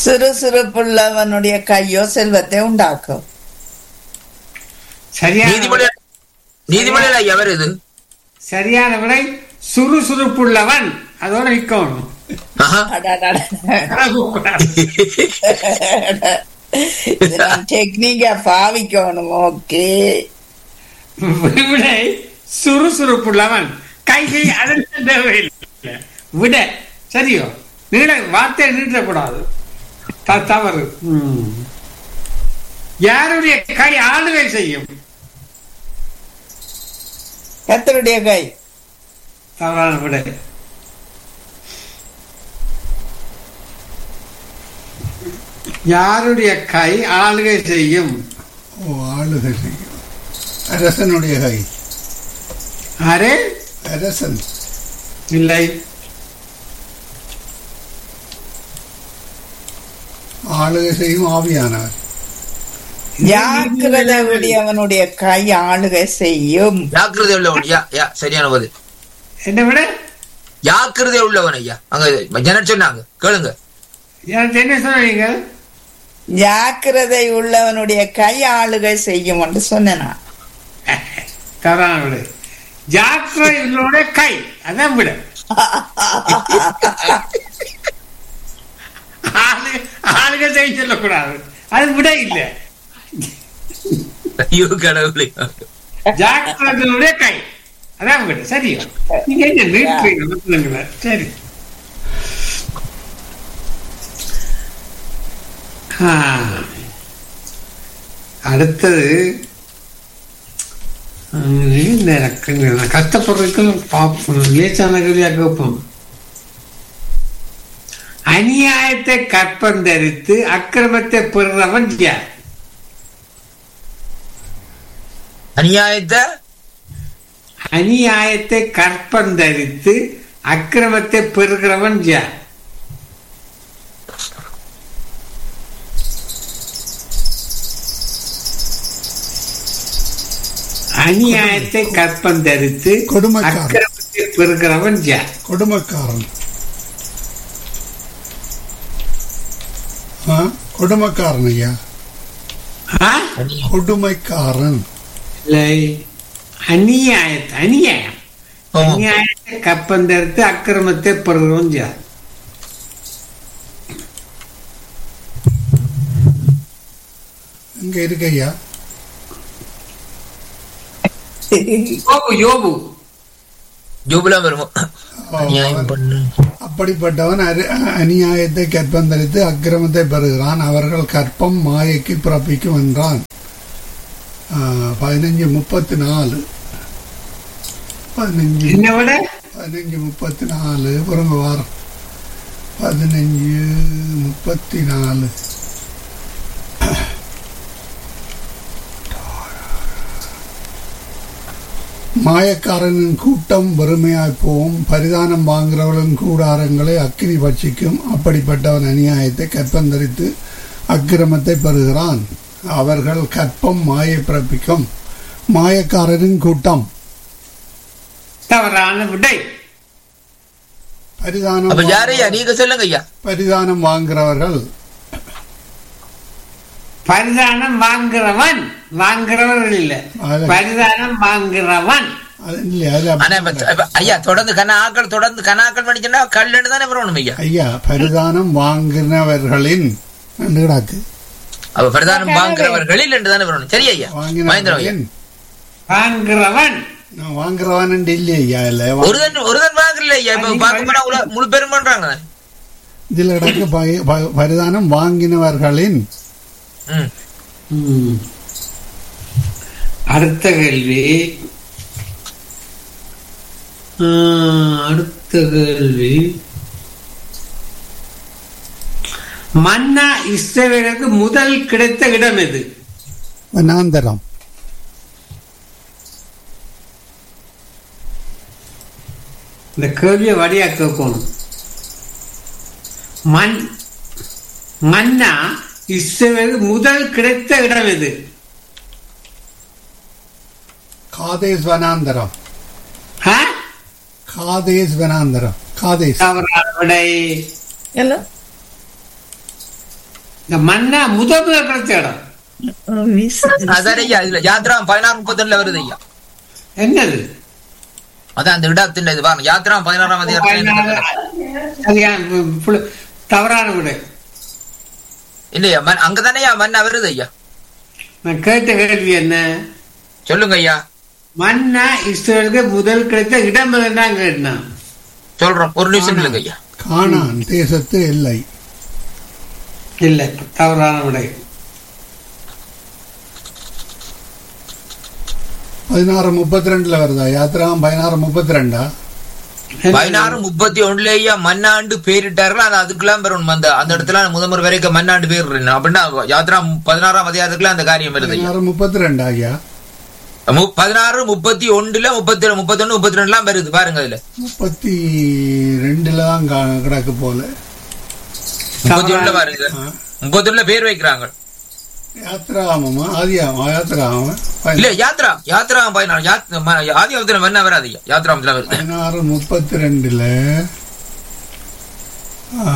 சிறு சிறுப்புள்ளவனுடைய கையோ செல்வத்தை உண்டாக்கும் சரியான நீதிமொழி நீதிமொழியில் ஐயா வருது சரியான விடை சுறுசுறுப்புள்ளவன் அதோட நிக்கணும் ஆஹா. டெக்னிக்கா பாவிக்கணும் ஓகே விடை சுறுசுறுப்புள்ளவன் கைகை அதற்கு தேவையில்லை விட சரியோ நீள வார்த்தை நீட்டக்கூடாது த- தவறு ம். யாருடைய கை ஆளுகை செய்யும் கத்தருடைய கை தவறான விடை யாருடைய கை ஆளுகை செய்யும் ஓ ஆளுகை செய்யும் அரசனுடைய கை அரே அரசன் இல்லை ஆளுகை செய்யும் ஆவியானவர் ஜாக்கிரதை உடையவனுடைய கை ஆளுகை செய்யும் ஜாக்கிரதை உள்ளவன் யா யா சரியான பதில் என்ன விட ஜாக்கிரதை உள்ளவன் ஐயா அங்க ஜன சொன்னாங்க கேளுங்க எனக்கு என்ன சொன்னீங்க ஜாக்கிரதை உள்ளவனுடைய கை ஆளுகை செய்யும் என்று சொன்னேன் நான். தவறான விடை ஜாக்கிரை உள்ளோட கை அதான் விட ஆளு ஆளுக செய்ய சொல்லக்கூடாது அது விட இல்லை ஐயோ கடவுளே ஜாக்கிரதையுடைய கை அதான் விட சரியா நீங்க என்ன நிறுத்துறீங்க சொல்லுங்களேன். சரி ஆ. அடுத்தது ம், இந்த எனக்கு நான் கஷ்டப்படுறதுக்கு பார்ப்போம் லேசான கேள்வியா கேட்போம் அநியாயத்தை கற்பந்தரித்து அக்கிரமத்தை பெறுறவன் யார் அநியாயத்தை அநியாயத்தை கற்பந்தரித்து அக்கிரமத்தை பெறுகிறவன் யார் அநியாயத்தை கற்பந்தரித்து கொடுமைக்காரன். அக்கிரமத்தை பெறுகிறவன் யார் கொடுமைக்காரன் ஆ, கொடுமைக்காரன் ஐயா ஆ? கொடுமைக்காரன் இல்லை அநியாயத்தை அநியாயம் ஆமா. அநியாயத்தை கற்பந்தரித்து அக்கிரமத்தை பெறுகிறவன் யார் இங்க இருக்கு ஐயா யோபு யோபு ஜூபிலாம் வருமோ அநியாயம் பண்ணு அப்படிப்பட்டவன் அரி- அநியாயத்தை கற்பந்தரித்து அக்கிரமத்தை பெறுகிறான் அவர்கள் கற்பம் மாயைக்கு பிறப்பிக்கும் என்றான் ஆ, பதினஞ்சு முப்பத்தி நாலு பதினஞ்சு என்ன விட பதினஞ்சு முப்பத்தி நாலு புறங்க வாரம் பதினஞ்சு முப்பத்தி நாலு மாயக்காரனின் கூட்டம் வறுமையாய் போகும் பரிதானம் வாங்குறவர்களின் கூடாரங்களை அக்கினி பட்சிக்கும் அப்படிப்பட்டவன் அநியாயத்தை கற்பந்தரித்து அக்கிரமத்தை பெறுகிறான் அவர்கள் கற்பம் மாயை பிறப்பிக்கும் மாயக்காரரின் கூட்டம் தவறான விடை பரிதானம் அப்ப யாரையா நீங்க சொல்லுங்க ஐயா பரிதானம் வாங்குறவர்கள் பரிதானம் வாங்குறவன் வாங்குறவர்கள் இல்ல அது- பரிதானம் வாங்குறவன் அது இல்லையா அது ஆனா இப்ப இப்ப ஐயா தொடர்ந்து கண்ணா ஆக்கள் தொடர்ந்து கண்ணாக்கள் படிச்சுன்னா கல்லுன்னு தானே வரணும் ஐயா ஐயா பரிதானம் வாங்கினவர்களின் ரெண்டு கிடாக்கு அப்ப பிரதானம் வாங்குறவர்களில் என்று தானே வரணும் சரி ஐயா மகேந்திரம் ஐயா வாங்கினவர்களின் வாங்குறவன் நான் வாங்குறவன் இல்லை ஐயா இல்ல ஒருதன் ஒருதன் வாங்கல ஐயா இப்ப பார்க்க போனா உல- முழு பேரும் பண்றாங்க இதுல கிடக்கு ப- ப- பரிதானம் வாங்கினவர்களின் ம். அடுத்த கேள்வி ஆ, அடுத்த கேள்வி மன்னா இஸ்ரவேலுக்கு முதல் கிடைத்த இடம் எது வனாந்தரம் இந்த கேள்வியை வழியா கேட்கணும் மண் மன்னா இஸ்ரவேலுக்கு முதல் கிடைத்த இடம் எது காதேஸ் வனாந்தரம் ஆ? காதேஸ் வனாந்தரம் காதேஸ் தவறான விடை இல்ல இந்த மன்னா முதல் முதல் கிடைச்ச இடம் அதான் ஐயா இதுல யாத்ரா பதினாறு முப்பத்தொன்னுல வருது ஐயா என்னது அதான் அந்த இடத்தின் இது பாருங்க யாத்ரா பதினாறாம் அதிகாரத்துல சரியான புல- தவறான விடு இல்லையா மன் அங்கதானே மன்னா வருது ஐயா நான் கேட்ட கேள்வி என்ன சொல்லுங்க ஐயா மன்னா இஸ்ரேலுக்கு முதல் கிடைத்த இடம் தான் கேட்டான் சொல்றோம் ஒரு நிமிஷம் இல்லைங்க ஐயா கானான் தேசத்து எல்லை இல்ல தவறான விடை பதினாறு முப்பத்தி ரெண்டுல வருதா யாத்திராம் பதினாறு முப்பத்தி ரெண்டா பதினாறு முப்பத்தி ஒண்ணுல ஐயா மன்னாண்டு பேரிட்டார்கள் ஆனா அதுக்கெல்லாம் பெறணும் அந்த அந்த இடத்துல முதல்வர் வரைக்கும் மன்னாண்டு பேர் அப்படின்னா யாத்ரா பதினாறாம் அதிகாரத்துக்குள்ள அந்த காரியம் வருது ஐயா பதினாறு முப்பத்தி ரெண்டா ஐயா மு- பதினாறு முப்பத்தி ஒண்ணுல முப்பத்தி முப்பத்தி ஒண்ணு முப்பத்தி ரெண்டுலாம் வருது பாருங்க அதுல முப்பத்தி ரெண்டுல தான் கா- கிடக்கு போல முப்பத்தி ஒண்ணுல பாருங்க ஆ. முப்பத்தி ஒண்ணுல பேர் வைக்கிறாங்க யாத்திராமமா ஆதியாமா யாத்திராம இல்ல யாத்ரா யாத்ரா பதினாறு யாத்- ம- ஆதியாவத்துல மன்னா வராது ஐயா யாத்ராமத்துல வருது பதினாறு முப்பத்தி ரெண்டுல ஆ,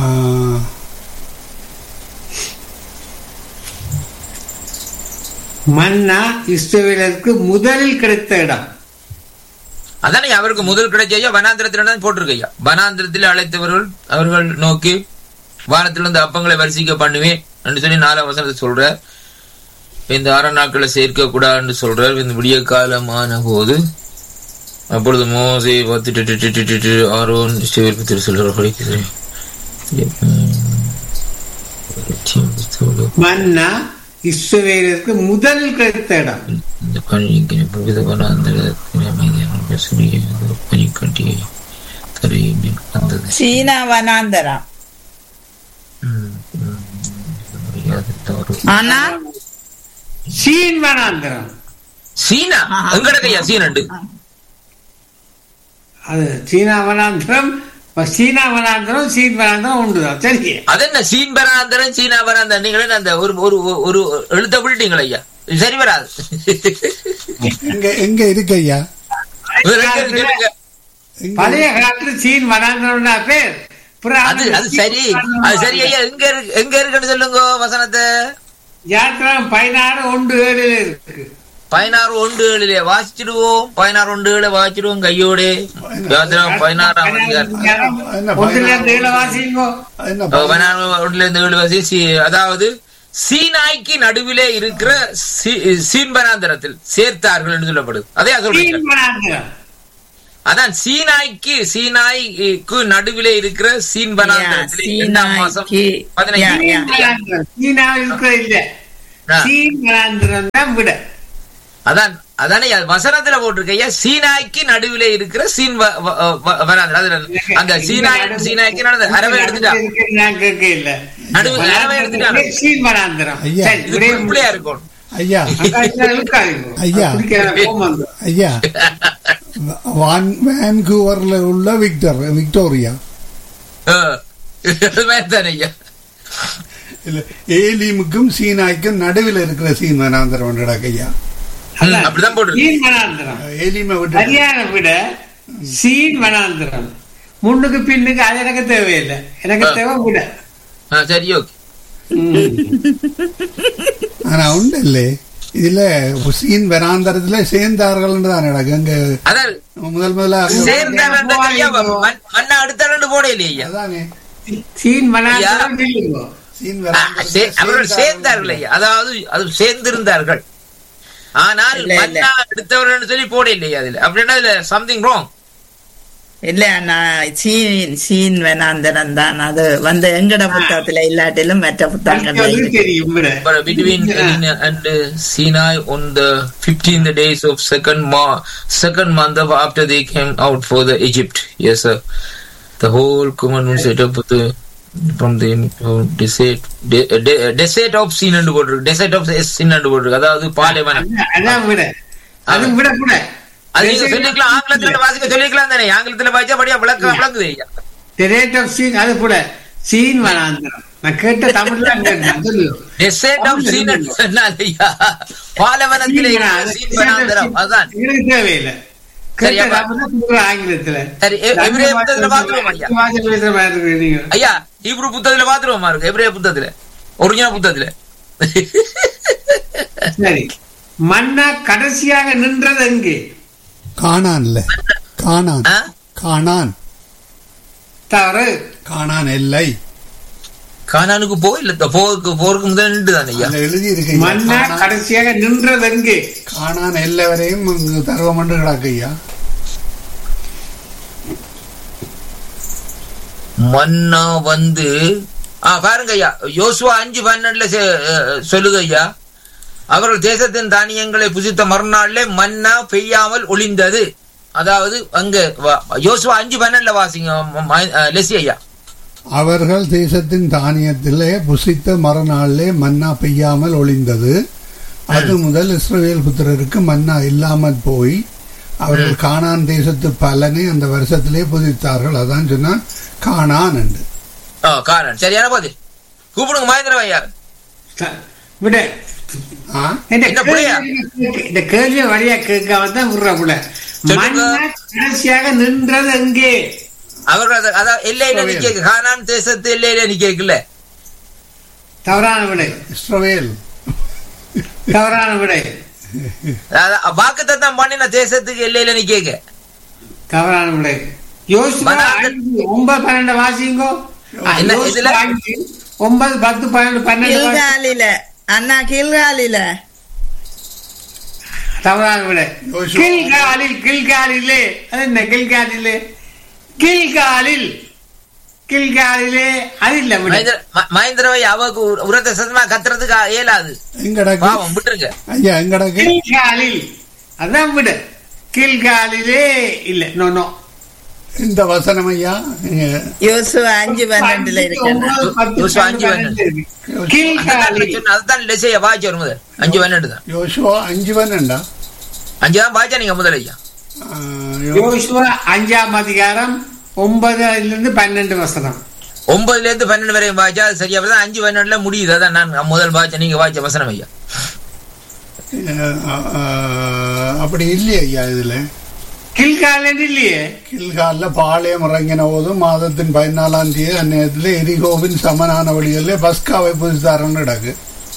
மன்னா இஸ்ரேலுக்கு முதலில் கிடைத்த இடம் அதானே அவருக்கு முதல் கிடைச்ச ஐயா வனாந்திரத்துல தான் போட்டிருக்கு ஐயா வனாந்திரத்தில் அழைத்தவர்கள் அவர்கள் நோக்கி வானத்திலிருந்து அப்பங்களை வரிசிக்க பண்ணுவேன் என்று சொல்லி நாலாம் வசனத்தை சொல்றார் இந்த ஆறு நாட்களை சேர்க்க கூடாதுன்னு சொல்றார் இந்த விடிய காலமான போது அப்பொழுது மோசே பார்த்து டி- டி- டி- டி- டி- டி, ஆரோன் இஸ்ரவேல் புத்திரர் சொல்றார் படிக்கிறேன் மன்னா இஸ்ரேலுக்கு முதலில் கிடைத்த இடம் இந்த பணிக்கு புவித வனாந்திரத்தின் அமைதியான பசுமையை பனிக்கட்டியை தரையின் மேல் வந்தது சீனா வனாந்தரம் ம், ம், முடியாத தவறு. ஆனா சீன் வனாந்திரம் சீனா எங்கடக்கையா சீனண்டு அது சீனா வனாந்திரம் சீனா வனாந்திரம் சீன் வனாந்திரம் உண்டுதான் சரி அது என்ன சீன் பராந்தரம் சீனா பராந்தரம் நீங்களே அந்த ஒரு ஒரு ஒரு எழுத்த விட்டுட்டீங்களா ஐயா இது சரி வராது எங்க எங்க இருக்கு ஐயா வேற எங்க இருக்கு சொல்லுங்க. எங்க பழைய காலத்துல சீன் வனாந்திரம்னா பேர் பிறகு அது அது சரி அது சரி ஐயா எங்க இருக்கு எங்க இருக்குன்னு சொல்லுங்க வசனத்தை யாத்திரம் பதினாறு ஒன்று ஏழுல இருக்கு பதினாறு ஒன்று ஏழுல வாசிச்சிடுவோம் பதினாறு ஒன்று ஏழு வாசிச்சிடுவோம் கையோட யாத்திரம் பதினாறாம் அதிகாரம் என்ன ஒன்றுல இருந்து ஏழு வாசிங்கோ என்ன பதினாறு ஒன்றுல இருந்து ஏழு வாசி சி- அதாவது சீனாய்க்கு நடுவிலே இருக்கிற சீ- சீன்பனாந்தரத்தில் சேர்த்தார்கள் என்று சொல்லப்படுது அதே சொல்றீங்க சீன் வனாந்திரம் அதான் சீனாய்க்கு சீனாய்க்கு நடுவிலே இருக்கிற சீன்பனாந்தரத்தில் இரண்டாம் மாசம் சீனாய்க்கு பதினைஞ்சு யா, யா. சீன் வனாந்திரம் சீனா இருக்கிற இல்ல ஆ. சீன் வனாந்திரம் தான் விட அதான் அதானே அது வசனத்துல போட்டிருக்கையா சீனாய்க்கு நடுவிலே இருக்கிற சீன் வ- வ- வ- வனாந்தரம் அதுல அந்த சீனாய் சீனாய்க்கு நடந்த அரவை எடுத்துட்டான் நான் கேட்க இல்ல நடுவு அரவை எடுத்துட்டான் சீன் வனாந்திரம் ஐயா. சரி, இது ஒரே பிள்ளையா இருக்கும் ஐயா அக்கா, இதுல இருக்காதீங்க. ஐயா. குடிக்கிற கோபம் வந்துரும். ஐயா வான் வான்கூவர்ல உள்ள விக்டர் விக்டோரியா அஹ். அது மாதிரி தானே ஐயா இல்ல ஏலிமுக்கும் சீனாய்க்கும் நடுவில் இருக்கிற சீன் வனாந்தரம் ஐயா அதான், அப்படிதான் போட்டிருக்கு. சீன் வனாந்திரம் ஏலிமை விட்டு சரியான விட சீன் வனாந்திரம் முன்னுக்கு பின்னுக்கு அது எனக்கு தேவையில்லை எனக்கு ஆ. தேவை விட ஆ, சரி ஓகே ம். ஆனா உண்டு இல்லே இதுல சீன் வனாந்தரத்துல சேர்ந்தார்கள் தான் நடக்கு அங்க அதான் முதல் முதல்ல அங்க- சேர்ந்தாங்க ஐயா மண்- மண்ணை அடுத்த ரெண்டு போட இல்லையா ஐயா அதானே சீன் வனாந்திரம் இல்லைங்கோ. சீன் ஆ, சே- அவர்கள் சேர்ந்தார்கள் ஐயா அதாவது அது சேர்ந்திருந்தார்கள் ஆனால் இல்ல, இல்ல. மண்ணா எடுத்தவர்கள் சொல்லி போட இல்லையா அதுல அப்படின்னா இதுல சம்திங் ராங் இல்ல நான் சீன் சீன் வனாந்தரம் தான் அது வந்து எங்கட புத்தகத்துல இல்லாட்டிலும் மற்ற புத்தகங்கள்ல அது இருக்கு தெரியும் விட But between Elena and uh, Sinai on the 15th days of second ma- second month of after they came out for the Egypt. Yes, sir. The whole commandment set up with the from the uh, desert de- de- desert of sin and water desert of sin and water அதாவது பாலைவனம் அதான், அதான் விட அது விட கூட அது நீங்க சொல்லிக்கலாம் ஆங்கிலத்துல வாசிக்க சொல்லிக்கலாம் தானே ஆங்கிலத்துல வாசிச்சா படியா விளக்க விளக்குது ஐயா The rate of seen அது கூட சீன் வனாந்திரம் நான் கேட்ட தமிழ்ல கேட்டேன் சொல்லு டெசர்ட் ஆஃப் சீன் ஐயா பாலைவனத்திலே இருக்கிற சீன் வனாந்தரம் அதான் எனக்கு தேவையில்லை சரி, கேட்ட அப்ப- தமிழ்ல சொல்ற ஆங்கிலத்துல சரி, எ- எபிரேய புத்தகத்துல பார்த்துருவோம் ஐயா. வாசல் பேசுற மாதிரி இருக்கு நீங்க ஐயா ஹீப்ரு புத்தகத்துல பாத்துருவோமா இருக்கு எபிரேய புத்தகத்துல ஒரிஜினல் புத்தகத்துல சரி மன்னா கடைசியாக நின்றது எங்கே காணான்ல காணான் ஆ? காணான் தவறு காணான் எல்லை கானானுக்கு போ இல்ல போருக்கு போருக்கு முதல் நின்று தானே ஐயா அதுல எழுதி இருக்கு மன்னா கடைசியாக நின்றது எங்கே காணான் எல்லை வரையும் இங்கு தருவம் என்று கிடக்கு ஐயா மன்னா வந்து ஆ பாருங்க ஐயா யோசுவா அஞ்சு பன்னெண்டுல செ- அஹ், சொல்லுங்க ஐயா அவர்கள் தேசத்தின் தானியங்களை புசித்த மறுநாள்ல மன்னா பெய்யாமல் ஒளிந்தது அதாவது அங்க வ- யோசுவா அஞ்சு பன்னெண்டுல வாசிங்க ம- ம- அஹ், லெசி ஐயா அவர்கள் தேசத்தின் தானியத்திலே புசித்த மறுநாளிலே மன்னா பெய்யாமல் ஒளிந்தது அது முதல் இஸ்ரவேல் புத்திரருக்கு மன்னா இல்லாமல் போய் அவர்கள் காணான் தேசத்து பலனை அந்த வருஷத்திலே புதித்தார்கள் அதான் சொன்னான் காணான் என்று ஆ காரன் சரியான பதில் கூப்பிடுங்க மகேந்திரன் ஐயா த- விட ஆ? இந்த என்ன கேள்வி புள்ளையா? கேட்க- இந்த கேள்வி வழியா கேட்காம தான் விடுற புள்ள சொல்லுங்க. மன்னா கடைசியாக நின்றது எங்கே அவர்கள் அத- அதான் எல்லையில நிக்க கானான் தேசத்து எல்லையில நிக்கல தவறான விடை இஸ்ரவேல் தவறான விடை வாக்கு தத்தம் பண்ணின தேசத்துக்கு எல்லையில நிக்க தவறான விடை யோசுவா மனாந்தர்- ஐந்து, ஒன்பது பன்னெண்டு வாசிங்கோ ஆ, என்ன யோசுவா இதுல? ஐந்து, ஒன்பது பத்து பன்னெண்டு பன்னெண்டு வாசி- கீழ்காலில அண்ணா கீழ்காலில தவறான விடை யோசுவா. கில்காலில் கில்காலிலே அது என்ன கில்காலிலே கில்காலில் கில்காலிலே அது இல்ல விடை மகேந்திரவை அவக்கு உரத்த சத்தமா கத்துறதுக்கு இயலாது எங்கடக்கு பாவம் விட்டுருங்க ஐயா எங்கடக்கு கில்காலில் அதான் விட கில்காலிலே இல்ல நோ நோ இந்த வசனம் ஐயா இங்க யோசுவா அஞ்சு பன்னெண்டுல இருக்கு ஒன்பது, பத்து, யோசுவா அஞ்சு பன்னெண்டு பன்னெண்டு. இருக்கு. கில்காலில் அதுதான் லெசைய வாய்ச்சி வரும் முதல் அஞ்சு பன்னெண்டு தான் யோசுவா அஞ்சு பன்னெண்டா அஞ்சு தான் வாய்ச்சா நீங்க முதல் ஐயா ஆ, யோ- யோசுவா அஞ்சாம் அதிகாரம் ஒன்பதுல இருந்து பன்னெண்டு வசனம் ஒன்பதுல இருந்து பன்னெண்டு வரையும் வாய்ச்சா அது சரியா வருது அஞ்சு பன்னெண்டுல முடியுது அதான் நான் முதல் வாய்ச்ச நீங்க வாய்ச்ச வசனம் ஐயா ஆ, ஆ, அப்படி இல்லையே ஐயா இதுல கில்காலில் இல்லையே கில்காலில் பாளையம் இறங்கின போதும் மாதத்தின் பதினாலாம் தேதி அந்நேரத்தில் எரிகோவின் சமனான வழிகளில் பஸ்காவை புதுத்தாரன்னு கிடக்கு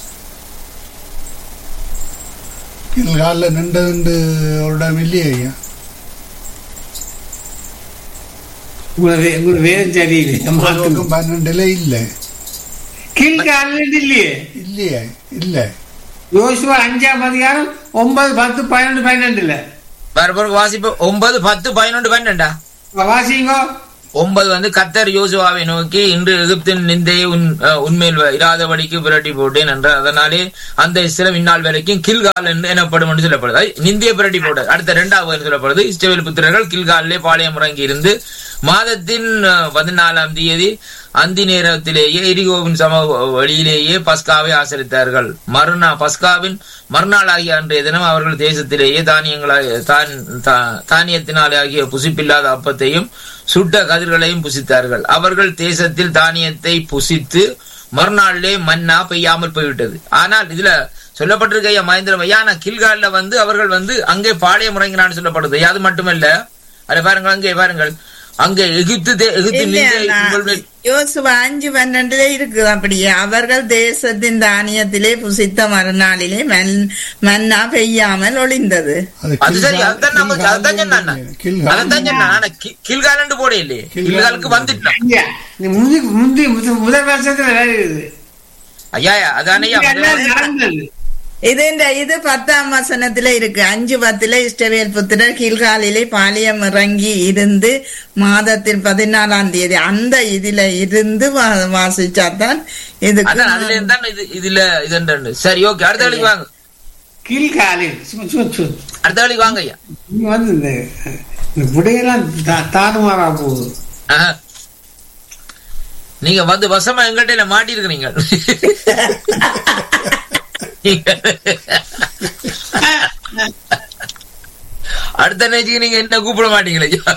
கில்காலில் நின்றதுண்டு ஒரு இடம் இல்லையே ஐயா உங்களுக்கு உங்களுக்கு வேதம் சரியில்லை மாத்துங்க. பக்கம் பன்னெண்டுல இல்லை கில்காலில் இல்லையே இல்லையே இல்லை யோசுவா அஞ்சாம் அதிகாரம் ஒன்பது பத்து பன்னெண்டு பன்னெண்டுல வேற பிறகு வாசிப்பு ஒன்பது பத்து பதினொன்று பன்னெண்டா வாசிங்கோ ஒன்பது வந்து கத்தர் யோசுவாவை நோக்கி இன்று எகிப்தின் நிந்தையை உன் அஹ், உன்மேல் வ- இராதபடிக்கு புரட்டி போட்டேன் என்ற அதனாலே அந்த இஸ்ரம் இந்நாள் வரைக்கும் கில்கால் என்று எனப்படும் என்று சொல்லப்படுது அது நிந்திய புரட்டி போட்டது அடுத்த இரண்டாவது வரி சொல்லப்படுது இஸ்ரவேல் புத்திரர்கள் கில்காலிலே பாளையம் இறங்கி இருந்து மாதத்தின் அஹ், பதினாலாம் தேதி அந்தி நேரத்திலேயே எரிகோவின் சம வழியிலேயே பஸ்காவை ஆசரித்தார்கள் மறுநா பஸ்காவின் மறுநாள் ஆகிய அன்றைய தினம் அவர்கள் தேசத்திலேயே தானியங்களாக தான் தா- தானியத்தினாலே ஆகிய புசிப்பில்லாத அப்பத்தையும் சுட்ட கதிர்களையும் புசித்தார்கள் அவர்கள் தேசத்தில் தானியத்தை புசித்து மறுநாளிலே மன்னா பெய்யாமல் போய்விட்டது ஆனால் இதுல சொல்லப்பட்டிருக்க ஐயா மகேந்திரம் ஐயா ஆனா கில்கால்ல வந்து அவர்கள் வந்து அங்கே பாளையம் இறங்கினான்னு சொல்லப்படுது அது மட்டுமல்ல அதை பாருங்கள் அங்கே பாருங்கள் அங்கே எகிப்து தே- எகிப்து இல்ல நிந்தை அண்ணா, உங்கள் யோசுவா அஞ்சு பன்னெண்டுல இருக்குது அப்படியே அவர்கள் தேசத்தின் தானியத்திலே புசித்த மறுநாளிலே மன்- மன்னா பெய்யாமல் ஒளிந்தது அது சரி அதுதான் நம்ம அதுதான் சொன்னான் அதான் சொன்னான் ஆனா கி- கில்காலண்டு போட இல்லையே கில்காலுக்கு வந்துட்டான் ஐயா நீ முந்தி முந்தி முத- முதல் வருஷத்துல வேலை இருக்குது ஐயா அதானே ஐயா எல்லாம் நடந்தது இது இந்த இது பத்தாம் வசனத்துல இருக்கு அஞ்சு பத்துல இஷ்டவேல் புத்திரர் கீழ்காலிலே பாளையம் இறங்கி இருந்து மாதத்தின் பதினாலாம் தேதி அந்த இதுல இருந்து வா- வாசிச்சாதான் இதுக்கு அதான் அதுல இருந்தா இது இதுல இது சரி ஓகே அடுத்த வேலைக்கு வாங்க கீழ்காலில் சும்மா சும்மா சும்மா. அடுத்த வேலைக்கு வாங்க ஐயா நீ வந்து இந்த இந்த விடையெல்லாம் தா- தாறுமாறா போகுது ஆஹா. நீங்க வந்து வசமா எங்கள்கிட்ட மாட்டி இருக்கிறீங்க அடுத்த நேச்சுக்கு நீங்க என்ன கூப்பிட மாட்டீங்களே ஐயா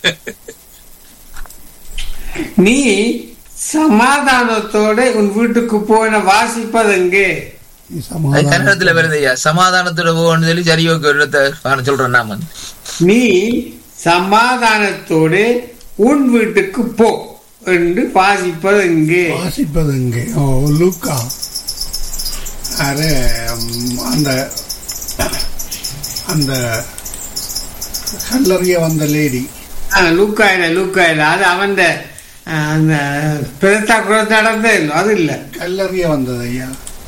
நீ சமாதானத்தோட உன் வீட்டுக்கு போன வாசிப்பது எங்கே அது சமாதானம் கன்னடத்துல வருது ஐயா சமாதானத்தோட போகணும்னு சொல்லி சரி ஓகே ஒரு இடத்த வாங்க சொல்றேன் நாம நீ சமாதானத்தோடு உன் வீட்டுக்கு போ என்று வாசிப்பது இங்கே வாசிப்பது இங்கே ஓ லூக்கா அரே ம், அந்த அந்த கல்லறிய வந்த லேடி ஆ, லூக்காயில லூக்காயில அது அவன் அந்த பெருத்தா குளத்து நடந்தே இல்லை அது இல்லை கல்லறிய வந்தது ஐயா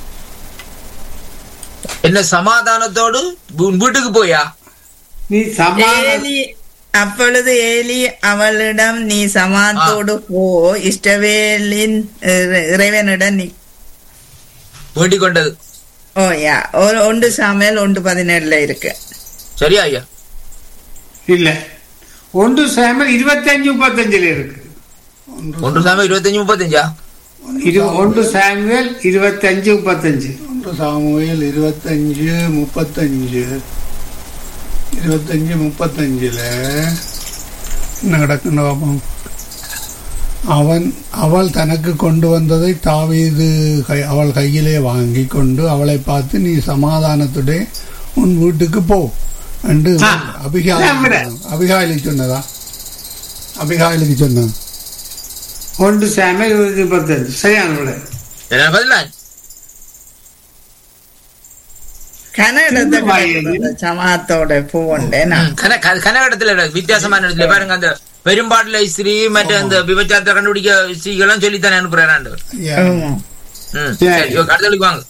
என்ன சமாதானத்தோடு உன் வீட்டுக்கு போயா நீ சமாதான ஏலி அப்பொழுது ஏலி அவளிடம் நீ சமாத்தோடு போ இஷ்டவேலின் இறை- இறைவனிடம் நீ வேண்டிக் கொண்டது ஓ யா ஒரு ஒன்று சாமியல் ஒன்று பதினேழுல இருக்கு சரியா ஐயா இல்ல ஒன்று சேமல் இருபத்தஞ்சு முப்பத்தஞ்சுல இருக்கு ஒன்று சாமி இருபத்தஞ்சு முப்பத்தஞ்சா இரு ஒன்று சாமுவேல் இருபத்தஞ்சு முப்பத்தஞ்சு ஒன்று சாமுவேல் இருபத்தஞ்சு முப்பத்தஞ்சு இருபத்தஞ்சு முப்பத்தஞ்சுல என்ன கிடக்குன்னு பார்ப்போம் அவன் அவள் தனக்கு கொண்டு வந்ததை தாவீது கை- அவள் கையிலே வாங்கி கொண்டு அவளை பார்த்து நீ சமாதானத்துடைய உன் வீட்டுக்கு போ என்று ஆ, அபிகாயில் நான் விட. அபிகாயிலுக்கு சொன்னதா அபிகாயிலுக்கு சொன்ன ஒன்று சாமுவேல் இருபத்தி முப்பத்தஞ்சு சரியான விட என்ன பதிலா கன்னடத்தை சமாத்தோட போண்டே நான் கனகடத்துல வித்தியாசமான இடத்துல பாருங்க அந்த பெரும்பாட்டுல ஸ்ரீ மற்ற அந்த விபச்சாரத்தை கண்டுபிடிக்க ஸ்ரீகளாம் சொல்லித்தானே அனுப்புறாரு ஆண்டவர் ஆமா. ம், சரி இவ கடத்தலுக்கு வாங்க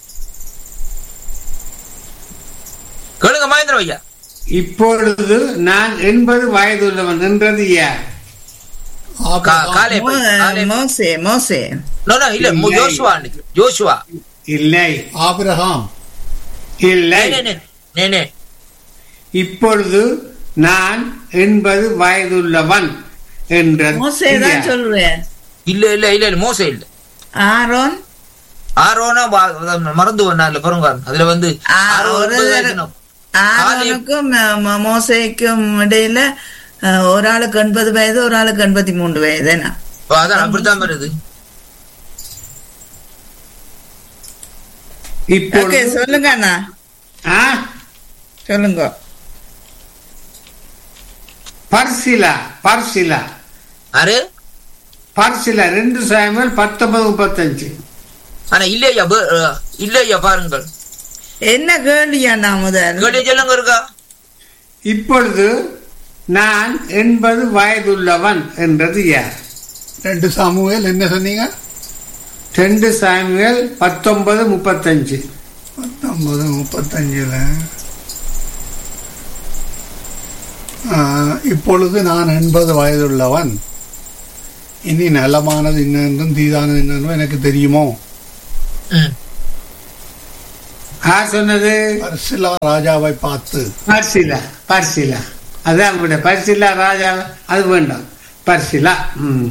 கேளுங்க மகேந்திர ஐயா இப்பொழுது நான் எண்பது வயதுள்ளவன் என்றது யார் கா- காலே மோ- காலே மோசே மோசே நோ நோ இல்ல மு- ஜோஷுவா அன்னைக்கு. ஜோஷுவா இல்லை ஆபிரகாம் இல்லை நே, நே, நே, நே. இப்பொழுது நான் எண்பது வயதுள்ளவன் என்றது மோசே தான் யார்? சொல்றேன் இல்ல இல்ல இல்ல இல்ல மோசம் இல்ல ஆரோன் ஆரோனா வா- மறந்து வந்தார்ல பாருங்க அதுல வந்து ஆ, ஆரோன் ஒரு முப்பது தடவை- வயசுனா. ஆரோனுக்கும் ம- ம- மோசேக்கும் இடையில அஹ், ஒரு ஆளுக்கு எண்பது வயது ஒரு ஆளுக்கு எண்பத்தி மூன்று வயது என்ன ஓ, அதான் அப்படித்தான் வருது ஓகே இப்பொழுது சொல்லுங்க அண்ணா ஆ? சொல்லுங்க பர்சிலா பர்சிலா அரே பர்சிலா ரெண்டு சாமுவேல் பத்தொன்பது முப்பத்தஞ்சு ஆனா இல்ல ஐயா பே- அஹ், இல்ல ஐயா பாருங்கள் என்ன கேள்வி அண்ணா முதல் கேள்வி சொல்லுங்க இருக்கா இப்பொழுது நான் எண்பது வயதுள்ளவன் என்றது யார் ரெண்டு சாமுவேல் என்ன சொன்னீங்க ரெண்டு சாமுவேல் பத்தொன்பது முப்பத்தஞ்சு பத்தொன்பது முப்பத்தஞ்சில் இப்பொழுது நான் எண்பது வயதுள்ளவன் இனி நலமானது என்னென்றும் தீதானது என்னென்றும் எனக்கு தெரியுமோ ம். யார் சொன்னது பர்சிலா ராஜாவை பார்த்து பர்சிலா பர்சிலா அதான் விட பர்சிலா ராஜா அது வேண்டாம் பர்சிலா ம்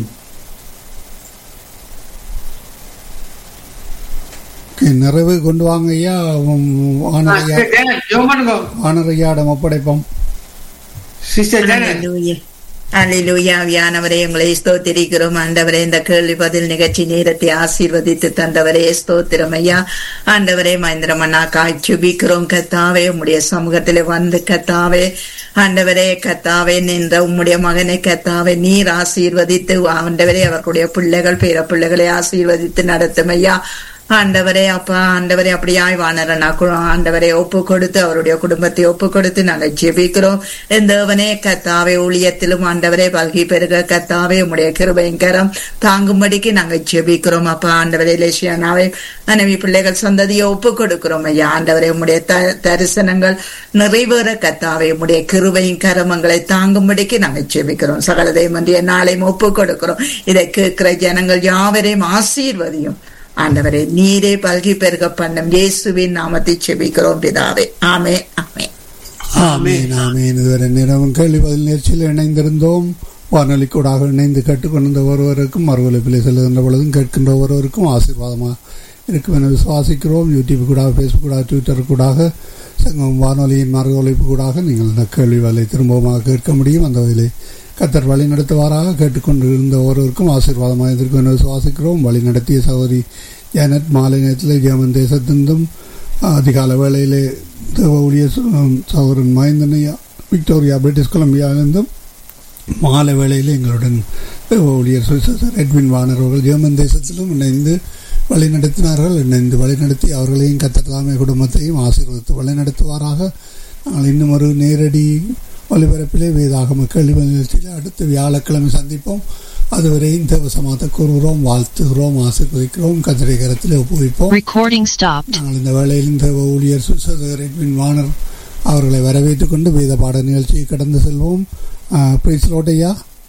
நிறைவு கொண்டு வாங்க ஐயா உம், வானரையா ஜோமனுங்கோ வானரையாடம் ஒப்படைப்போம் சிஸ்டர் ஜெனட் அல்லேலூயா. அல்லேலூயா வியானவரே உங்களை ஸ்தோத்திரிக்கிறோம் ஆண்டவரே இந்த கேள்வி பதில் நிகழ்ச்சி நேரத்தை ஆசீர்வதித்து தந்தவரே ஸ்தோத்திரம் ஐயா ஆண்டவரே மகேந்திரமண்ணா காய்ச்சுபிக்கிறோம் கத்தாவே உம்முடைய சமூகத்திலே வந்து கத்தாவே ஆண்டவரே கத்தாவே நின்ற உம்முடைய மகனை கத்தாவே நீர் ஆசீர்வதித்து ஆண்டவரே அவர்களுடைய பிள்ளைகள் பேர பிள்ளைகளை ஆசீர்வதித்து நடத்தும் ஐயா ஆண்டவரே அப்பா ஆண்டவரே அப்படியாய் வானரனா ஆண்டவரை ஒப்பு கொடுத்து அவருடைய குடும்பத்தை ஒப்பு கொடுத்து நாங்கள் ஜெபிக்கிறோம் தேவனே கத்தாவே ஊழியத்திலும் ஆண்டவரே பல்கி பெருக கத்தாவே உம்முடைய கிருபயங்கரம் தாங்கும்படிக்கு நாங்கள் ஜெபிக்கிறோம் அப்பா ஆண்டவரே லேசியானாவே மனைவி பிள்ளைகள் சந்ததியை ஒப்பு கொடுக்கிறோம் ஐயா ஆண்டவரே உம்முடைய த- தரிசனங்கள் நிறைவேற கத்தாவே உம்முடைய கிருபையும் கரமங்களை தாங்கும்படிக்கு நாங்கள் ஜெபிக்கிறோம் சகலதையும் இன்றைய நாளையும் ஒப்பு கொடுக்கிறோம் இதை கேட்கிற ஜனங்கள் யாவரையும் ஆசீர்வதியும் ஆண்டவரே நீரே பல்கி பெருக பண்ணும் இயேசுவின் நாமத்தை செபிக்கிறோம் பிதாவே ஆமே ஆமே ஆமீன் ஆமீன் இதுவரை நேரம் கேள்வி பதில் நேர்ச்சியில் இணைந்திருந்தோம் வானொலி கூடாக இணைந்து கேட்டுக்கொண்டிருந்த ஒருவருக்கும் மறுவலைப்பிலே செல்லுகின்ற பொழுதும் கேட்கின்ற ஒருவருக்கும் ஆசீர்வாதமாக இருக்கும் என விசுவாசிக்கிறோம் யூடியூப் கூடாக ஃபேஸ்புக் கூடாக ட்விட்டர் கூடாக சங்கம் வானொலியின் மறு ஒலிப்பு கூடாக நீங்கள் இந்த கேள்வி பதிலை திரும்பமாக கேட்க முடியும் அந்த வகையிலே கத்தர் வழி நடத்துவாராக கேட்டுக்கொண்டு இருந்த ஒருவருக்கும் ஆசீர்வாதமாக இருக்கும் என விசுவாசிக்கிறோம் வழி நடத்திய சகோதரி ஜானட் மாலை நேரத்தில் ஜெர்மன் தேசத்திலிருந்தும் அதிகால வேளையிலே தேவ ஊழிய சகோதரன் மகேந்திரனையா விக்டோரியா பிரிட்டிஷ் கொலம்பியாவிலிருந்தும் மாலை வேளையில் எங்களுடன் ஊழியர் சுவிசேஷர் எட்வின் வானர் அவர்கள் ஜெர்மன் தேசத்திலும் இணைந்து வழிநடத்தினார்கள் இணைந்து வழிநடத்தி அவர்களையும் கத்தட்டாமை குடும்பத்தையும் ஆசீர்வதித்து வழிநடத்துவாராக நாங்கள் இன்னும் ஒரு நேரடி ஒலிபரப்பிலே வேதாகம கேள்வி நிகழ்ச்சியில் அடுத்த வியாழக்கிழமை சந்திப்போம் அதுவரை இந்த வசமாத்த கூறுகிறோம் வாழ்த்துகிறோம் ஆசீர்வதிக்கிறோம் கத்திரை கரத்தில் ஒப்புவிப்போம் Recording stopped. நாங்கள் இந்த வேளையில் இந்த ஊழியர் சுசேகர் எட்வின் வானர் அவர்களை வரவேற்றுக் கொண்டு வேத பாட நிகழ்ச்சியை கடந்து செல்வோம் பிரைஸ்லோட்டையா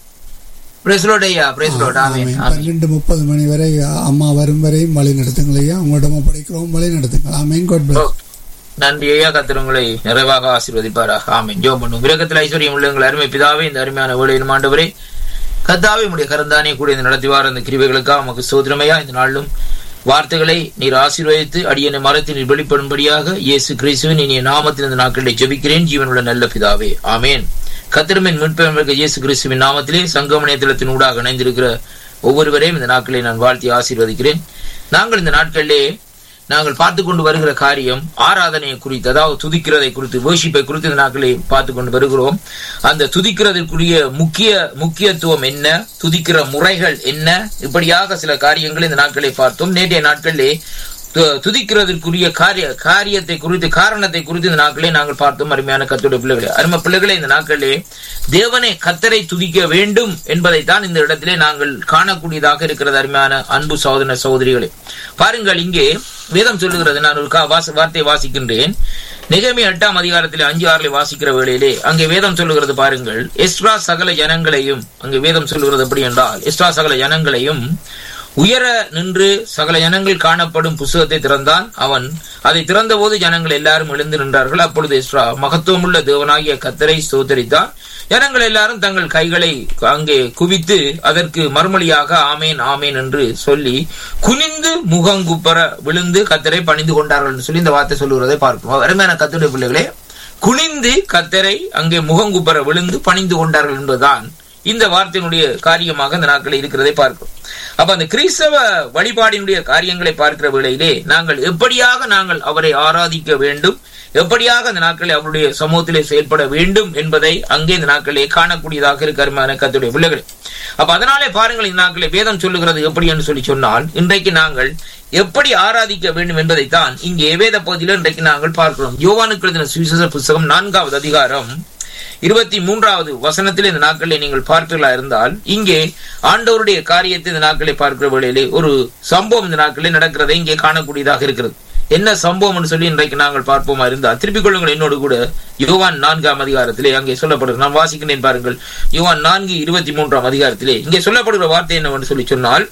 பிரேஸ்லோட் ஐயா பிரேஸ்லோட் ஆமென் ஆமென். பன்னெண்டு முப்பது மணி வரை அம்மா வரும் வரையும் வழி நடத்துங்கள் ஐயா உங்களிடம் ஒப்படைக்கிறோம் வழி நடத்துங்கள் ஆமேன் God bless. நன்றி ஐயா கத்திரங்களை நிறைவாக ஆசீர்வதிப்பாராக ஆமென் ஜோம் பண்ணும் விரகத்தில் ஐஸ்வர்யம் உள்ள எங்கள் அருமை பிதாவே இந்த அருமையான வேளையிலும் ஆண்டவரே கத்தாவே உடைய கரந்தானே கூட இந்த நடத்திவார் அந்த கிருபைகளுக்காக உமக்கு சோதரமையா இந்த நாளிலும் வார்த்தைகளை நீர் ஆசீர்வதித்து அடியனை மரத்தில் நீர் வெளிப்படும்படியாக இயேசு கிறிஸ்துவின் இனிய நாமத்தில் இந்த நாட்களில் ஜெபிக்கிறேன் ஜீவனுள்ள நல்ல பிதாவே ஆமென் கத்திரமின் முன்பெருமைக்கு இயேசு கிறிஸ்துவின் நாமத்திலே சங்கமணியத்தலத்தின் ஊடாக இணைந்திருக்கிற ஒவ்வொருவரையும் இந்த நாட்களை நான் வாழ்த்தி ஆசீர்வதிக்கிறேன் நாங்கள் இந்த நாட்களிலே நாங்கள் பார்த்து கொண்டு வருகிற காரியம் ஆராதனையை குறித்து அதாவது துதிக்கிறதை குறித்து வேஷிப்பை குறித்து இந்த நாட்களை பார்த்து கொண்டு வருகிறோம் அந்த துதிக்கிறதற்குரிய முக்கிய முக்கியத்துவம் என்ன துதிக்கிற முறைகள் என்ன இப்படியாக சில காரியங்களை இந்த நாட்களை பார்த்தோம் நேற்றைய நாட்களிலே து- துதிக்கிறதற்குரிய காரிய காரியத்தை குறித்து காரணத்தை குறித்து இந்த நாட்களே நாங்கள் பார்த்தோம் அருமையான கத்தோட பிள்ளைகளே அருமை பிள்ளைகளே இந்த நாட்களிலே தேவனே கத்தரை துதிக்க வேண்டும் என்பதைத்தான் இந்த இடத்திலே நாங்கள் காணக்கூடியதாக இருக்கிறது அருமையான அன்பு சகோதர சகோதரிகளே பாருங்கள் இங்கே வேதம் சொல்லுகிறது நான் ஒரு கா- வாச- வார்த்தையை வாசிக்கின்றேன் நிகழ்மை எட்டாம் அதிகாரத்தில் அஞ்சு ஆறுல வாசிக்கிற வேளையிலே அங்கே வேதம் சொல்லுகிறது பாருங்கள் எஸ்ரா சகல ஜனங்களையும் அங்கே வேதம் சொல்லுகிறது எப்படி என்றால் எஸ்ரா சகல ஜனங்களையும் உயர நின்று சகல ஜனங்கள் காணப்படும் புஸ்தகத்தை திறந்தான் அவன் அதை திறந்தபோது ஜனங்கள் எல்லாரும் எழுந்து நின்றார்கள் அப்பொழுது எஸ்ரா மகத்துவமுள்ள தேவனாகிய கத்தரை ஸ்தோத்தரித்தான் ஜனங்கள் எல்லாரும் தங்கள் கைகளை அங்கே குவித்து அதற்கு மறுமொழியாக ஆமேன் ஆமேன் என்று சொல்லி குனிந்து முகங்குப்பர விழுந்து கத்தரை பணிந்து கொண்டார்கள் என்று சொல்லி இந்த வார்த்தை சொல்லுகிறதை பார்க்கிறோம் அருமையான கத்துடைய பிள்ளைகளே குனிந்து கத்தரை அங்கே முகங்குப்பர விழுந்து பணிந்து கொண்டார்கள் என்பதுதான் இந்த வார்த்தையினுடைய காரியமாக இந்த நாட்களில் இருக்கிறதை பார்க்கிறோம் அப்ப அந்த கிறிஸ்தவ வழிபாடினுடைய காரியங்களை பார்க்கிற வேளையிலே நாங்கள் எப்படியாக நாங்கள் அவரை ஆராதிக்க வேண்டும் எப்படியாக அந்த நாட்களில் அவருடைய சமூகத்திலே செயல்பட வேண்டும் என்பதை அங்கே இந்த நாட்களிலே காணக்கூடியதாக இருக்க அருமையான கத்துடைய பிள்ளைகளே அப்ப அதனாலே பாருங்கள் இந்த நாட்களே வேதம் சொல்லுகிறது எப்படி என்று சொல்லி சொன்னால் இன்றைக்கு நாங்கள் எப்படி ஆராதிக்க வேண்டும் என்பதைத்தான் இங்கே வேத பகுதியில் இன்றைக்கு நாங்கள் பார்க்கிறோம் யோவானுக்கு எழுதின சுவிசேஷ புஸ்தகம் நான்காவது அதிகாரம் இருபத்தி மூன்றாவது வசனத்தில் இந்த நாட்களை நீங்கள் பார்க்கிறா இருந்தால் இங்கே ஆண்டவருடைய காரியத்தை இந்த நாட்களை பார்க்கிற வேளையிலே ஒரு சம்பவம் இந்த நாட்களில் நடக்கிறதை இங்கே காணக்கூடியதாக இருக்கிறது என்ன சம்பவம்னு சொல்லி இன்றைக்கு நாங்கள் பார்ப்போமா இருந்தால் திருப்பிக் கொள்ளுங்கள் என்னோடு கூட யோவான் நான்காம் அதிகாரத்திலே அங்கே சொல்லப்படுகிறது நான் வாசிக்கிறேன் பாருங்கள் யோவான் நான்கு இருபத்தி மூன்றாம் அதிகாரத்திலே இங்கே சொல்லப்படுகிற வார்த்தை என்னவென்று சொல்லி சொன்னால்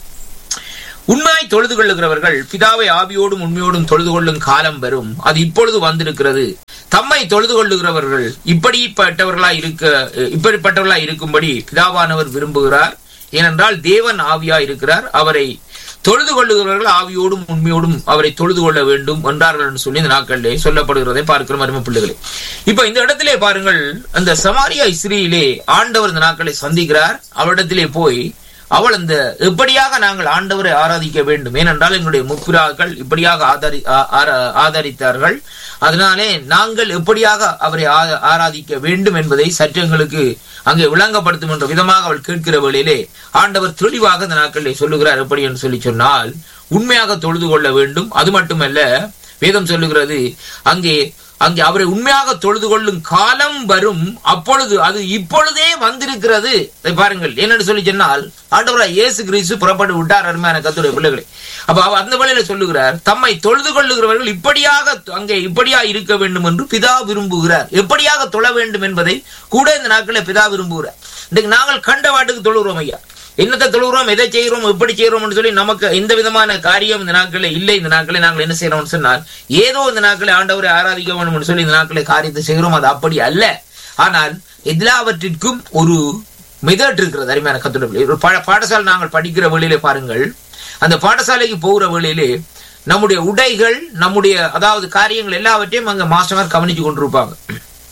உண்மையாய் தொழுது கொள்ளுகிறவர்கள் பிதாவை ஆவியோடும் உண்மையோடும் தொழுது கொள்ளும் காலம் வரும் அது இப்பொழுது வந்திருக்கிறது தம்மை தொழுது கொள்ளுகிறவர்கள் இப்படிப்பட்டவர்களாய் இருக்க இப்படிப்பட்டவர்களாய் இருக்கும்படி பிதாவானவர் விரும்புகிறார் ஏனென்றால் தேவன் ஆவியா இருக்கிறார் அவரை தொழுது கொள்ளுகிறவர்கள் ஆவியோடும் உண்மையோடும் அவரை தொழுது கொள்ள வேண்டும் என்றார்கள் என்று சொல்லி இந்த நாட்களிலே சொல்லப்படுகிறதை பார்க்கிறோம் அருமை பிள்ளைகளே இப்ப இந்த இடத்திலே பாருங்கள் அந்த சமாரியா இஸ்ரீயிலே ஆண்டவர் இந்த நாட்களை சந்திக்கிறார் அவரிடத்திலே போய் அவள் அந்த எப்படியாக நாங்கள் ஆண்டவரை ஆராதிக்க வேண்டும் ஏனென்றால் எங்களுடைய முற்பிராக்கள் இப்படியாக ஆதாரி ஆ- ஆரா- ஆதரித்தார்கள் அதனாலே நாங்கள் எப்படியாக அவரை ஆ- ஆராதிக்க வேண்டும் என்பதை சற்று எங்களுக்கு அங்கே விளங்கப்படுத்தும் என்ற விதமாக அவள் கேட்கிற வேளையிலே ஆண்டவர் தெளிவாக இந்த நாட்களிலே சொல்லுகிறார் எப்படி என்று சொல்லி சொன்னால் உண்மையாக தொழுது கொள்ள வேண்டும் அது மட்டுமல்ல வேதம் சொல்லுகிறது அங்கே அங்கே அவரை உண்மையாக தொழுது கொள்ளும் காலம் வரும் அப்பொழுது அது இப்பொழுதே வந்திருக்கிறது இதை பாருங்கள் என்னன்னு சொல்லி சொன்னால் ஆண்டவராய் இயேசு கிறிஸ்து புறப்பட்டு விட்டார் அருமையான கத்துடைய பிள்ளைகளை அப்ப அவர் அந்த வழியில சொல்லுகிறார் தம்மை தொழுது கொள்ளுகிறவர்கள் இப்படியாக அங்கே இப்படியா இருக்க வேண்டும் என்று பிதா விரும்புகிறார் எப்படியாக தொழ வேண்டும் என்பதை கூட இந்த நாட்களில் பிதா விரும்புகிறார் இன்றைக்கு நாங்கள் கண்ட வாட்டுக்கு தொழுகிறோம் ஐயா என்னத்தை தொழுகிறோம் எதை செய்கிறோம் எப்படி செய்கிறோம் சொல்லி நமக்கு எந்த விதமான காரியம் இந்த நாட்களில் இல்லை இந்த நாட்களில் நாங்கள் என்ன செய்யறோம்னு சொன்னால் ஏதோ இந்த நாட்களை ஆண்டவரை ஆராதிக்க வேண்டும் சொல்லி இந்த நாட்களை காரியத்தை செய்கிறோம் அது அப்படி அல்ல ஆனால் எல்லாவற்றிற்கும் ஒரு மெதட் இருக்கிறது அருமையான கத்துடைய ஒரு பா- பாடசாலை நாங்கள் படிக்கிற வேளையிலே பாருங்கள் அந்த பாடசாலைக்கு போகிற வேளையிலே நம்முடைய உடைகள் நம்முடைய அதாவது காரியங்கள் எல்லாவற்றையும் அங்க மாஸ்டர் கவனிச்சு கொண்டிருப்பாங்க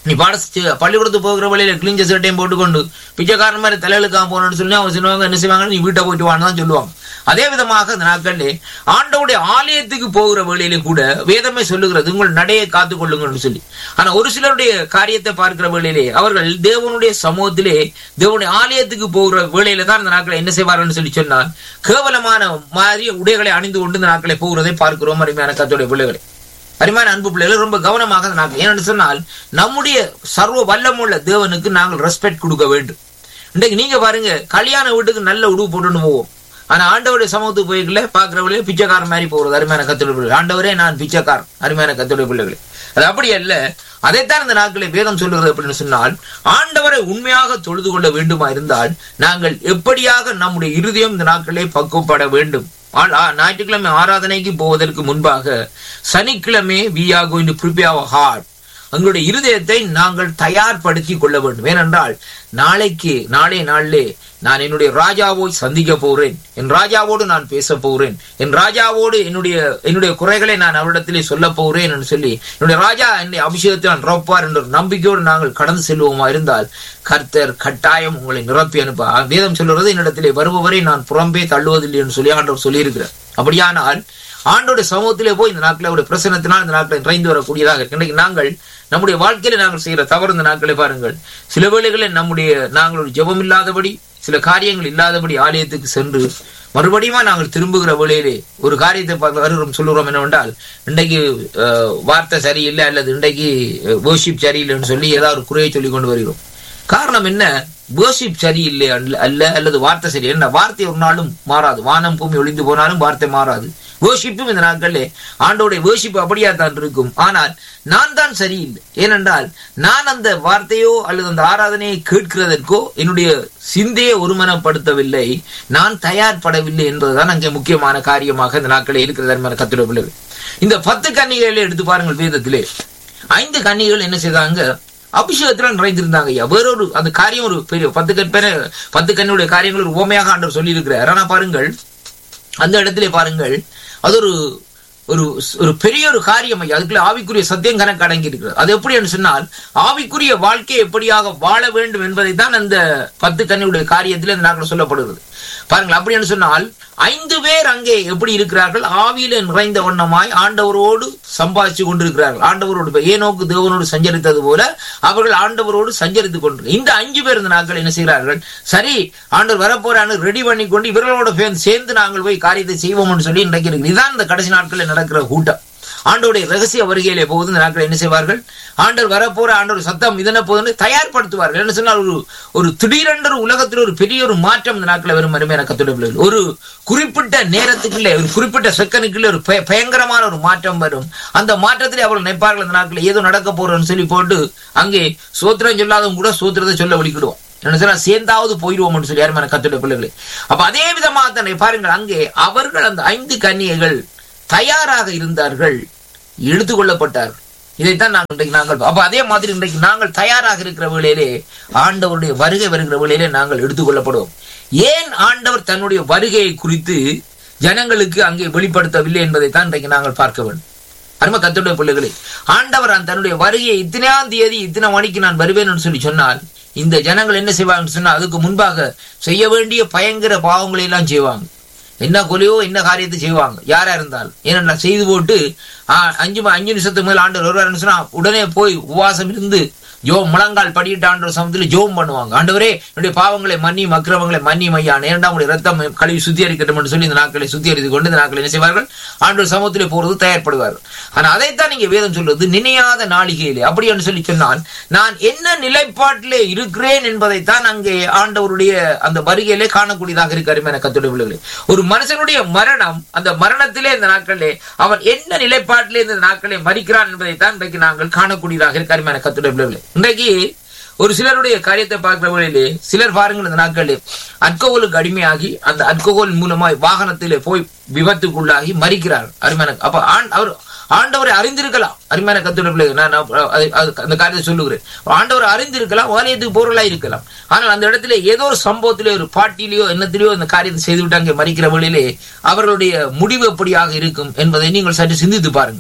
நீ பாட பள்ளிக்கூடத்துக்கு போகிற வழியில கிழிஞ்ச சட்டையும் போட்டுக்கொண்டு பிச்சைக்காரன் மாதிரி தலையிலுக்காம போகணும்னு சொல்லி அவங்க சொல்லுவாங்க என்ன செய்வாங்க நீ வீட்டை போயிட்டு வான்னு தான் சொல்லுவாங்க அதே விதமாக இந்த நாட்களிலே ஆண்டவுடைய ஆலயத்துக்கு போகிற வேளையிலே கூட வேதமே சொல்லுகிறது உங்கள் நடையை காத்துக் கொள்ளுங்கள்னு சொல்லி ஆனா ஒரு சிலருடைய காரியத்தை பார்க்கிற வேளையிலே அவர்கள் தேவனுடைய சமூகத்திலே தேவனுடைய ஆலயத்துக்கு போகிற வேளையில தான் இந்த நாட்களை என்ன செய்வார்கள் சொல்லி சொன்னால் கேவலமான மாதிரி உடைகளை அணிந்து கொண்டு இந்த நாட்களை போகிறதை பார்க்கிறோம் அருமையான கத்தோடைய பிள்ளைகளை அருமையான அன்பு பிள்ளைகள் ரொம்ப கவனமாக நாங்கள் ஏனென்று சொன்னால் நம்முடைய சர்வ வல்லமுள்ள தேவனுக்கு நாங்கள் ரெஸ்பெக்ட் கொடுக்க வேண்டும் இன்றைக்கு நீங்க பாருங்க கல்யாண வீட்டுக்கு நல்ல உடுவு போட்டுன்னு போவோம் ஆனா ஆண்டவருடைய சமூகத்துக்கு போய்க்கல பாக்குறவங்களே பிச்சைக்காரன் மாதிரி போறது அருமையான கத்தோட பிள்ளைகள் ஆண்டவரே நான் பிச்சைக்காரன் அருமையான கத்தோட பிள்ளைகளே அது அப்படி அல்ல அதைத்தான் இந்த நாட்களில் வேதம் சொல்லுகிறது அப்படின்னு சொன்னால் ஆண்டவரை உண்மையாக தொழுது கொள்ள வேண்டுமா இருந்தால் நாங்கள் எப்படியாக நம்முடைய இருதயம் இந்த நாட்களிலே பக்குவப்பட வேண்டும் ஆ- ஆ- ஞாயிற்றுக்கிழமை ஆராதனைக்கு போவதற்கு முன்பாக சனிக்கிழமை we are going to prepare our heart எங்களுடைய இருதயத்தை நாங்கள் தயார்படுத்திக் கொள்ள வேண்டும் ஏனென்றால் நாளைக்கு நாளே நாளிலே நான் என்னுடைய ராஜாவை சந்திக்க போகிறேன் என் ராஜாவோடு நான் பேச போகிறேன் என் ராஜாவோடு என்னுடைய என்னுடைய குறைகளை நான் அவரிடத்திலே சொல்ல போகிறேன் என்று சொல்லி என்னுடைய ராஜா என்னுடைய அபிஷேகத்தை நான் நிரப்பார் என்ற ஒரு நம்பிக்கையோடு நாங்கள் கடந்து செல்வோமா இருந்தால் கர்த்தர் கட்டாயம் உங்களை நிரப்பி அனுப்ப வேதம் சொல்லுறது என்னிடத்திலே வருபவரை நான் புறம்பே தள்ளுவதில்லை என்று சொல்லி ஆண்டவர் சொல்லியிருக்கிறார் அப்படியானால் ஆண்டோட சமூகத்திலே போய் இந்த நாட்களை ஒரு பிரசனத்தினால் இந்த நாட்களை நிறைந்து வரக்கூடியதாக இருக்கு இன்றைக்கு நாங்கள் நம்முடைய வாழ்க்கையில நாங்கள் செய்கிற தவறு இந்த நாட்களை பாருங்கள் சில வேளைகளில் நம்முடைய நாங்கள் ஒரு ஜெபம் இல்லாதபடி சில காரியங்கள் இல்லாதபடி ஆலயத்துக்கு சென்று மறுபடியும் நாங்கள் திரும்புகிற வேளையிலே ஒரு காரியத்தை பார்க்க வருகிறோம் சொல்லுகிறோம் என்னவென்றால் இன்றைக்கு அஹ், வார்த்தை சரியில்லை அல்லது இன்றைக்கு வேர்ஷிப் சரியில்லைன்னு சொல்லி ஏதாவது ஒரு குறையை சொல்லி கொண்டு வருகிறோம் காரணம் என்ன வேர்ஷிப் சரியில்லை அல்ல அல்ல அல்லது வார்த்தை சரி என்ன வார்த்தை ஒரு நாளும் மாறாது வானம் பூமி ஒளிந்து போனாலும் வார்த்தை மாறாது வேர்ஷிப்பும் இந்த நாட்களிலே ஆண்டோடைய வேர்ஷிப் அப்படியா தான் இருக்கும் ஆனால் நான் தான் சரியில்லை ஏனென்றால் நான் அந்த வார்த்தையோ அல்லது அந்த ஆராதனையை கேட்கிறதற்கோ என்னுடைய சிந்தையை ஒருமனப்படுத்தவில்லை நான் தயார்படவில்லை என்பதுதான் அங்கே முக்கியமான காரியமாக இந்த நாட்களே இருக்கிறது கத்துடைய பிள்ளைகள் இந்த பத்து கன்னிகைகளை எடுத்து பாருங்கள் வேதத்திலே ஐந்து கன்னிகள் என்ன செய்தாங்க அபிஷேகத்துல நிறைந்திருந்தாங்க ஐயா வேறொரு அந்த காரியம் ஒரு பெரிய பத்து கற்பனை பத்து கண்ணியுடைய காரியங்கள் ஒரு உவமையாக ஆண்டவர் சொல்லி இருக்கிறார் ஆனா பாருங்கள் அந்த இடத்திலே பாருங்கள் அது ஒரு ஒரு ஒரு பெரிய ஒரு காரியம் ஐயா அதுக்குள்ள ஆவிக்குரிய சத்தியம் கணக்கு அடங்கி இருக்கிறது அது எப்படி என்று சொன்னால் ஆவிக்குரிய வாழ்க்கை எப்படியாக வாழ வேண்டும் என்பதை தான் அந்த பத்து கண்ணியுடைய காரியத்தில் இந்த நாட்கள் சொல்லப்படுகிறது பாருங்கள் அப்படி என்று சொன்னால் ஐந்து பேர் அங்கே எப்படி இருக்கிறார்கள் ஆவியில நிறைந்த வண்ணமாய் ஆண்டவரோடு சம்பாதிச்சு கொண்டிருக்கிறார்கள் ஆண்டவரோடு ஏனோக்கு தேவனோடு சஞ்சரித்தது போல அவர்கள் ஆண்டவரோடு சஞ்சரித்துக் கொண்டு இந்த அஞ்சு பேர் இந்த நாட்கள் என்ன செய்கிறார்கள் சரி ஆண்டவர் வரப்போறான்னு ரெடி பண்ணி கொண்டு இவர்களோட சேர்ந்து- சேர்ந்து நாங்கள் போய் காரியத்தை செய்வோம்னு சொல்லி இன்றைக்கு இருக்கு இதுதான் இந்த கடைசி நாட்களில் நடக்கிற கூட்டம் ஆண்டோடைய ரகசிய வருகையிலே போகுது இந்த நாட்கள் என்ன செய்வார்கள் ஆண்டவர் வரப்போற ஆண்டவர் சத்தம் இதன போதுன்னு தயார்படுத்துவார்கள் என்ன சொன்னால் ஒரு ஒரு திடீரென்ற ஒரு உலகத்தில் ஒரு பெரிய ஒரு மாற்றம் இந்த நாட்களில் வரும் அருமையான கத்துடைய பிள்ளைகள் ஒரு குறிப்பிட்ட நேரத்துக்குள்ளே ஒரு குறிப்பிட்ட செகண்டுக்குள்ளே ஒரு பய- பயங்கரமான ஒரு மாற்றம் வரும் அந்த மாற்றத்திலே அவர்கள் நினைப்பார்கள் இந்த நாட்களில் ஏதோ நடக்க போறோம்னு சொல்லி போட்டு அங்கே சோத்திரம் சொல்லாதவங்க கூட சோத்திரத்தை சொல்ல வலிக்கிடுவோம் என்ன சொன்னா சேர்ந்தாவது போயிடுவோம்னு சொல்லி யாருமான கத்துடைய பிள்ளைகளே அப்ப அதே விதமாக தானே பாருங்கள் அங்கே அவர்கள் அந்த ஐந்து கன்னிகைகள் தயாராக இருந்தார்கள் எடுத்துக்கொள்ளப்பட்டார்கள் இதைத்தான் நாங்கள் இன்றைக்கு நாங்கள் அப்ப அதே மாதிரி இன்றைக்கு நாங்கள் தயாராக இருக்கிற வேளையிலே ஆண்டவருடைய வருகை வருகிற வேளையிலே நாங்கள் எடுத்துக்கொள்ளப்படுவோம் ஏன் ஆண்டவர் தன்னுடைய வருகையை குறித்து ஜனங்களுக்கு அங்கே வெளிப்படுத்தவில்லை என்பதைத்தான் இன்றைக்கு நாங்கள் பார்க்க வேண்டும் அருமை கத்துடைய பிள்ளைகளே ஆண்டவர் அந்த தன்னுடைய வருகையை இத்தனையாம் தேதி இத்தனை மணிக்கு நான் வருவேன் சொல்லி சொன்னால் இந்த ஜனங்கள் என்ன செய்வாங்கன்னு சொன்னா அதுக்கு முன்பாக செய்ய வேண்டிய பயங்கர பாவங்களை எல்லாம் செய்வாங்க என்ன கொலையோ என்ன காரியத்தை செய்வாங்க யாரா இருந்தாலும் ஏன்னா செய்து போட்டு ஆ, அஞ்சு ம- அஞ்சு நிமிஷத்துக்கு மேல் ஆண்டவர் வருவாருன்னு சொன்னா உடனே போய் உபவாசம் இருந்து ஜோ முழங்கால் படியிட்ட ஆண்டவர் சமத்துல ஜோம் பண்ணுவாங்க ஆண்டவரே என்னுடைய பாவங்களை மன்னி அக்கிரமங்களை மன்னி மையான் ஏன்டா உங்களுடைய ரத்தம் கழுவி சுத்திகரிக்கட்டும் என்று சொல்லி இந்த நாட்களை சுத்திகரித்து கொண்டு இந்த நாட்களை என்ன செய்வார்கள் ஆண்டவர் சமூகத்திலே போறது தயார்படுவார்கள் ஆனா அதைத்தான் நீங்க வேதம் சொல்றது நினையாத நாளிகையிலே அப்படி என்று சொல்லி சொன்னால் நான் என்ன நிலைப்பாட்டிலே இருக்கிறேன் என்பதைத்தான் அங்கே ஆண்டவருடைய அந்த வருகையிலே காணக்கூடியதாக இருக்காரு என கத்துடைய பிள்ளைகளே ஒரு மனுஷனுடைய மரணம் அந்த மரணத்திலே இந்த நாட்களிலே அவன் என்ன நிலைப்பாட்டிலே இந்த நாட்களே மறிக்கிறான் என்பதைத்தான் இன்றைக்கு நாங்கள் காணக்கூடியதாக இருக்காரு என கத்துடைய பிள்ளைகளே இன்றைக்கு ஒரு சிலருடைய காரியத்தை பார்க்கிற வேளையிலே சிலர் பாருங்கள் இந்த நாட்களிலே அல்கோகோலுக்கு அடிமையாகி அந்த அல்கோகோல் மூலமாய் வாகனத்திலே போய் விபத்துக்குள்ளாகி மறிக்கிறார் அருமையான அப்ப ஆண் அவர் ஆண்டவரை அறிந்திருக்கலாம் அருமையான கத்துடைய பிள்ளைகள் நான் நான் அது- அது- அந்த காரியத்தை சொல்லுகிறேன் ஆண்டவரை அறிந்திருக்கலாம் ஆலயத்துக்கு பொருளா இருக்கலாம் ஆனால் அந்த இடத்துல ஏதோ ஒரு சம்பவத்திலே ஒரு பாட்டிலேயோ என்னத்திலேயோ அந்த காரியத்தை செய்து விட்டு அங்கே மறிக்கிற வழியிலே அவர்களுடைய முடிவு எப்படியாக இருக்கும் என்பதை நீங்கள் சற்று சிந்தித்து பாருங்கள்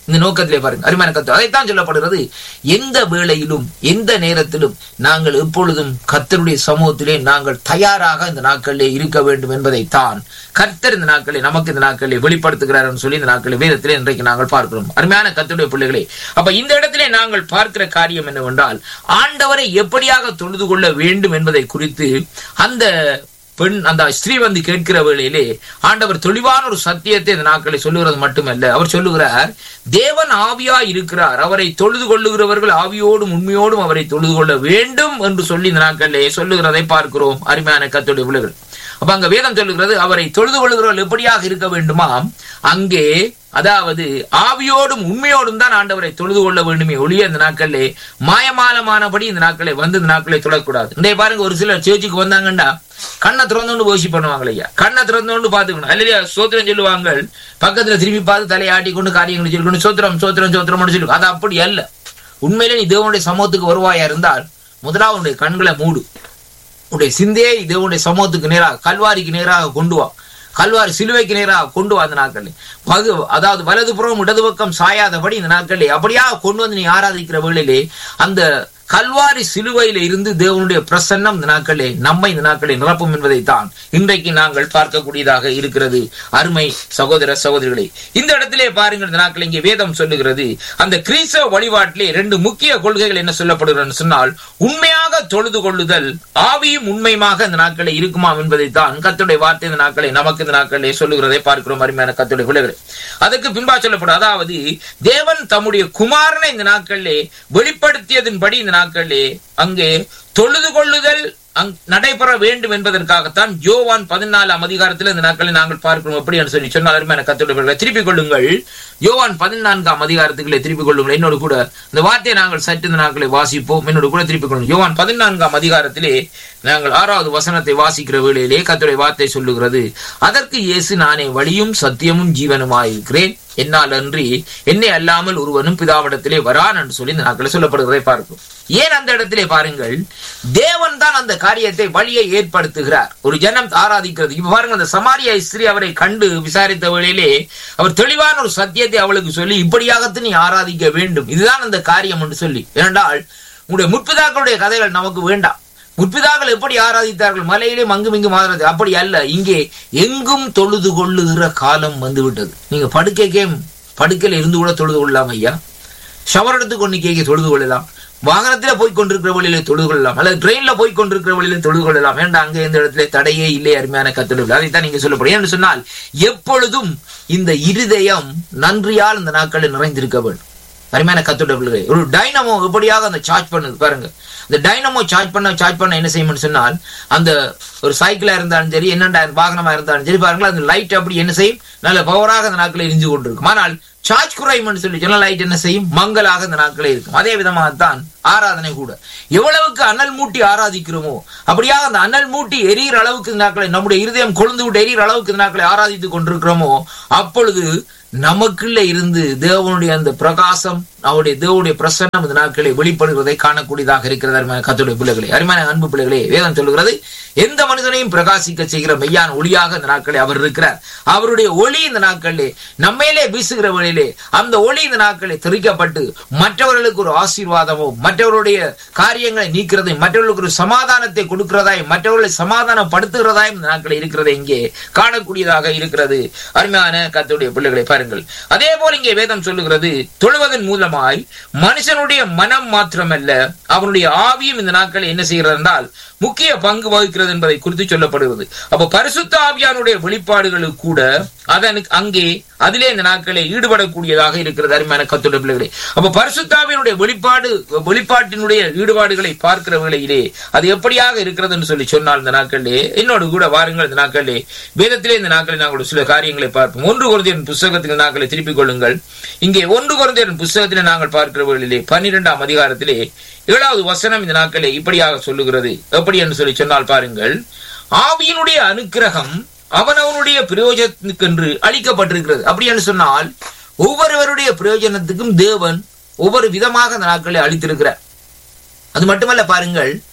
இந்த நோக்கத்திலே பாருங்க அருமையான கத்து அதைத்தான் சொல்லப்படுகிறது எந்த வேளையிலும் எந்த நேரத்திலும் நாங்கள் எப்பொழுதும் கர்த்தருடைய சமூகத்திலே நாங்கள் தயாராக இந்த நாட்களிலே இருக்க வேண்டும் என்பதைத்தான் கர்த்தர் இந்த நாட்களை நமக்கு இந்த நாட்களை வெளிப்படுத்துகிறார் என்று சொல்லி இந்த நாட்களை வேதத்திலே இன்றைக்கு நாங்கள் பார்க்கிறோம் அருமையான கர்த்தருடைய பிள்ளைகளே அப்ப இந்த இடத்திலே நாங்கள் பார்க்கிற காரியம் என்னவென்றால் ஆண்டவரை எப்படியாக தொழுது கொள்ள வேண்டும் என்பதை குறித்து அந்த பெண் அந்த ஸ்திரீ வந்து கேட்கிற வேளையிலே ஆண்டவர் தெளிவான ஒரு சத்தியத்தை இந்த நாட்களை சொல்லுகிறது மட்டுமல்ல அவர் சொல்லுகிறார் தேவன் ஆவியா இருக்கிறார் அவரை தொழுது கொள்ளுகிறவர்கள் ஆவியோடும் உண்மையோடும் அவரை தொழுது கொள்ள வேண்டும் என்று சொல்லி இந்த நாட்களிலே சொல்லுகிறதை பார்க்கிறோம் அருமையான கத்தோடைய பிள்ளைகள் அப்ப அங்க வேதம் சொல்லுகிறது அவரை தொழுது கொள்ளுகிறவர்கள் எப்படியாக இருக்க வேண்டுமாம் அங்கே அதாவது ஆவியோடும் உண்மையோடும் தான் ஆண்டவரை தொழுது கொள்ள வேண்டுமே ஒளிய இந்த நாட்களிலே மாயமாலமானபடி இந்த நாட்களை வந்து இந்த நாட்களை தொழக்கூடாது இன்றைய பாருங்க ஒரு சிலர் சேர்ச்சுக்கு வந்தாங்கண்டா கண்ணை திறந்தோண்டு ஓசி பண்ணுவாங்க ஐயா கண்ணை திறந்தோண்டு பாத்துக்கணும் இல்லையா சோத்திரம் சொல்லுவாங்க பக்கத்துல திரும்பி பார்த்து தலையாட்டி கொண்டு காரியங்களை சொல்லிக்கொண்டு சோத்திரம் சோத்திரம் சோத்திரம் சொல்லி அது அப்படி அல்ல உண்மையிலே நீ தேவனுடைய சமூகத்துக்கு வருவாயா இருந்தால் முதலாவது உன்னுடைய கண்களை மூடு உன்னுடைய சிந்தையை தேவனுடைய சமூகத்துக்கு நேராக கல்வாரிக்கு நேராக கொண்டு வா கல்வாரி சிலுவைக்கு நேராக கொண்டு வா அந்த நாட்களில் பகு அதாவது வலதுபுறம் இடது பக்கம் சாயாதபடி இந்த நாட்களிலே அப்படியாக கொண்டு வந்து நீ ஆராதிக்கிற வேளையிலே அந்த கல்வாரி சிலுவையில இருந்து தேவனுடைய பிரசன்னம் இந்த நாட்களே நம்மை இந்த நாட்களை நிரப்பும் என்பதைத்தான் இன்றைக்கு நாங்கள் பார்க்கக்கூடியதாக இருக்கிறது அருமை சகோதர சகோதரிகளே இந்த இடத்திலே பாருங்கள் இந்த நாட்கள் இங்கே வேதம் சொல்லுகிறது அந்த கிறிஸ்தவ வழிபாட்டிலே ரெண்டு முக்கிய கொள்கைகள் என்ன சொல்லப்படுகிறது சொன்னால் உண்மையாக தொழுது கொள்ளுதல் ஆவியும் உண்மையுமாக இந்த நாட்களை இருக்குமா என்பதைத்தான் கத்துடைய வார்த்தை இந்த நாட்களை நமக்கு இந்த நாட்களே சொல்லுகிறதை பார்க்கிறோம் அருமையான கத்துடைய பிள்ளைகளை அதுக்கு பின்பா சொல்லப்படும் அதாவது தேவன் தம்முடைய குமாரனை இந்த நாட்களிலே வெளிப்படுத்தியதன்படி இந்த நாட்களிலே அங்கே தொழுது கொள்ளுதல் நடைபெற வேண்டும் என்பதற்காகத்தான் யோவான் பதினாலாம் அதிகாரத்தில் இந்த நாட்களை நாங்கள் பார்க்கிறோம் எப்படி என்று சொல்லி சொன்னால் அருமையான கத்துடைய திருப்பிக் கொள்ளுங்கள் யோவான் பதினான்காம் அதிகாரத்துக்களை திருப்பிக் கொள்ளுங்கள் என்னோடு கூட இந்த வார்த்தையை நாங்கள் சற்று இந்த நாட்களை வாசிப்போம் என்னோடு கூட திருப்பிக் கொள்ளுங்கள் யோவான் பதினான்காம் அதிகாரத்திலே நாங்கள் ஆறாவது வசனத்தை வாசிக்கிற வேளையிலே கத்துடைய வார்த்தை சொல்லுகிறது அதற்கு இயேசு நானே வழியும் சத்தியமும் ஜீவனுமாயிருக்கிறேன் என்னால் அன்றி என்னை அல்லாமல் ஒருவனும் பிதாவிடத்திலே வரான் என்று சொல்லி இந்த நாட்களை சொல்லப்படுகிறதை பார்க்கும் ஏன் அந்த இடத்திலே பாருங்கள் தேவன் தான் அந்த காரியத்தை வழியை ஏற்படுத்துகிறார் ஒரு ஜனம் ஆராதிக்கிறது இப்ப பாருங்க அந்த சமாரிய ஸ்திரீ அவரை கண்டு விசாரித்த வேளையிலே அவர் தெளிவான ஒரு சத்தியத்தை அவளுக்கு சொல்லி இப்படியாகத்து நீ ஆராதிக்க வேண்டும் இதுதான் அந்த காரியம் என்று சொல்லி ஏனென்றால் உங்களுடைய முற்பிதாக்களுடைய கதைகள் நமக்கு வேண்டாம் முற்பிதாக்கள் எப்படி ஆராதித்தார்கள் மலையிலே மங்கும் இங்கும் ஆராதி அப்படி அல்ல இங்கே எங்கும் தொழுது கொள்ளுகிற காலம் வந்துவிட்டது நீங்க படுக்கைக்கே படுக்கையில் இருந்து கூட தொழுது கொள்ளலாம் ஐயா ஷவர் எடுத்து கொண்டு கேட்க தொழுது கொள்ளலாம் வாகனத்துல போய் கொண்டிருக்கிற வழியில தொழுது கொள்ளலாம் அல்லது ட்ரெயின்ல போய் கொண்டிருக்கிற வழியில தொழுது கொள்ளலாம் வேண்டாம் அங்க எந்த இடத்துல தடையே இல்லை அருமையான கத்தொழில் அதைத்தான் நீங்க சொல்லப்படும் என்று சொன்னால் எப்பொழுதும் இந்த இருதயம் நன்றியால் இந்த நாட்களில் நிறைந்திருக்க வேண்டும் அருமையான கத்துடைய ஒரு டைனமோ எப்படியாக அந்த சார்ஜ் பண்ணுது பாருங்க இந்த டைனமோ சார்ஜ் பண்ண சார்ஜ் பண்ண என்ன செய்யணும்னு சொன்னால் அந்த ஒரு சைக்கிளா இருந்தாலும் சரி என்னென்ன வாகனமா இருந்தாலும் சரி பாருங்களா அந்த லைட் அப்படி என்ன செய்யும் நல்ல பவராக அந்த நாட்களில் எரிஞ்சு கொண்டிருக்கும் ஆனால் சார்ஜ் குறையும் சொல்லி சொன்ன லைட் என்ன செய்யும் மங்களாக இந்த நாட்களே இருக்கும் அதே விதமாகத்தான் ஆராதனை கூட எவ்வளவுக்கு அனல் மூட்டி ஆராதிக்கிறோமோ அப்படியாக அந்த அனல் மூட்டி எரியிற அளவுக்கு இந்த நாட்களை நம்முடைய இருதயம் கொழுந்து விட்டு எரியிற அளவுக்கு இந்த நாட்களை ஆராதித்துக் கொண்டிருக்கிறோமோ அப்பொழுது நமக்குள்ள இருந்து தேவனுடைய அந்த பிரகாசம் அவருடைய தேவனுடைய பிரசன்னம் இந்த நாட்களை வெளிப்படுகிறதை காணக்கூடியதாக இருக்கிறது அருமையான கத்துடைய பிள்ளைகளே அருமையான அன்பு பிள்ளைகளே வேதம் சொல்லுகிறது எந்த மனிதனையும் பிரகாசிக்க செய்கிற மெய்யான ஒளியாக இந்த நாட்களே அவர் இருக்கிறார் அவருடைய ஒளி இந்த நாட்களிலே நம்மையிலே வீசுகிற வழியிலே அந்த ஒளி இந்த நாட்களை தெரிவிக்கப்பட்டு மற்றவர்களுக்கு ஒரு ஆசீர்வாதமோ மற்றவருடைய காரியங்களை நீக்கிறதையும் மற்றவர்களுக்கு ஒரு சமாதானத்தை கொடுக்கிறதாயும் மற்றவர்களை சமாதானப்படுத்துகிறதாயும் இந்த நாட்களை இருக்கிறது இங்கே காணக்கூடியதாக இருக்கிறது அருமையான கத்துடைய பிள்ளைகளை பாருங்கள் அதே போல இங்கே வேதம் சொல்லுகிறது தொழுவதன் மூலமாய் மனுஷனுடைய மனம் மாத்திரமல்ல அவனுடைய ஆவியும் இந்த நாட்களில் என்ன செய்கிறது என்றால் முக்கிய பங்கு வகிக்கிறது என்பதை குறித்து சொல்லப்படுகிறது அப்ப பரிசுத்த ஆவியானுடைய வெளிப்பாடுகளுக்கு கூட அதனுக்கு அங்கே அதிலே இந்த நாட்களே ஈடுபடக்கூடியதாக இருக்கிறது அருமையான கத்துடைய பிள்ளைகளே அப்ப பரிசுத்தாவியனுடைய வெளிப்பாடு வெளிப்பாட்டினுடைய ஈடுபாடுகளை பார்க்கிற வேளையிலே அது எப்படியாக இருக்கிறது என்று சொல்லி சொன்னால் இந்த நாட்களிலே என்னோடு கூட வாருங்கள் இந்த நாட்களிலே வேதத்திலே இந்த நாட்களில் நாங்கள் சில காரியங்களை பார்ப்போம் ஒன்று குருந்தியன் புஸ்தகத்துக்கு நாட்களை திருப்பிக் கொள்ளுங்கள் இங்கே ஒன்று குருந்தியன் புஸ்தகத்திலே நாங்கள் பார்க்கிற வேளையிலே பன்னிரெண்டாம் அதிகாரத்திலே ஏழாவது வசனம் இந்த நாட்களே இப்படியாக சொல்லுகிறது எப்படி என்று சொல்லி சொன்னால் பாருங்கள் ஆவியினுடைய அனுக்கிரகம் அவனவனுடைய பிரயோஜனத்துக்கென்று அளிக்கப்பட்டிருக்கிறது அப்படி என்று சொன்னால் ஒவ்வொருவருடைய பிரயோஜனத்துக்கும் தேவன் ஒவ்வொரு விதமாக அந்த நாட்களை அளித்திருக்கிறார் அது மட்டுமல்ல பாருங்கள்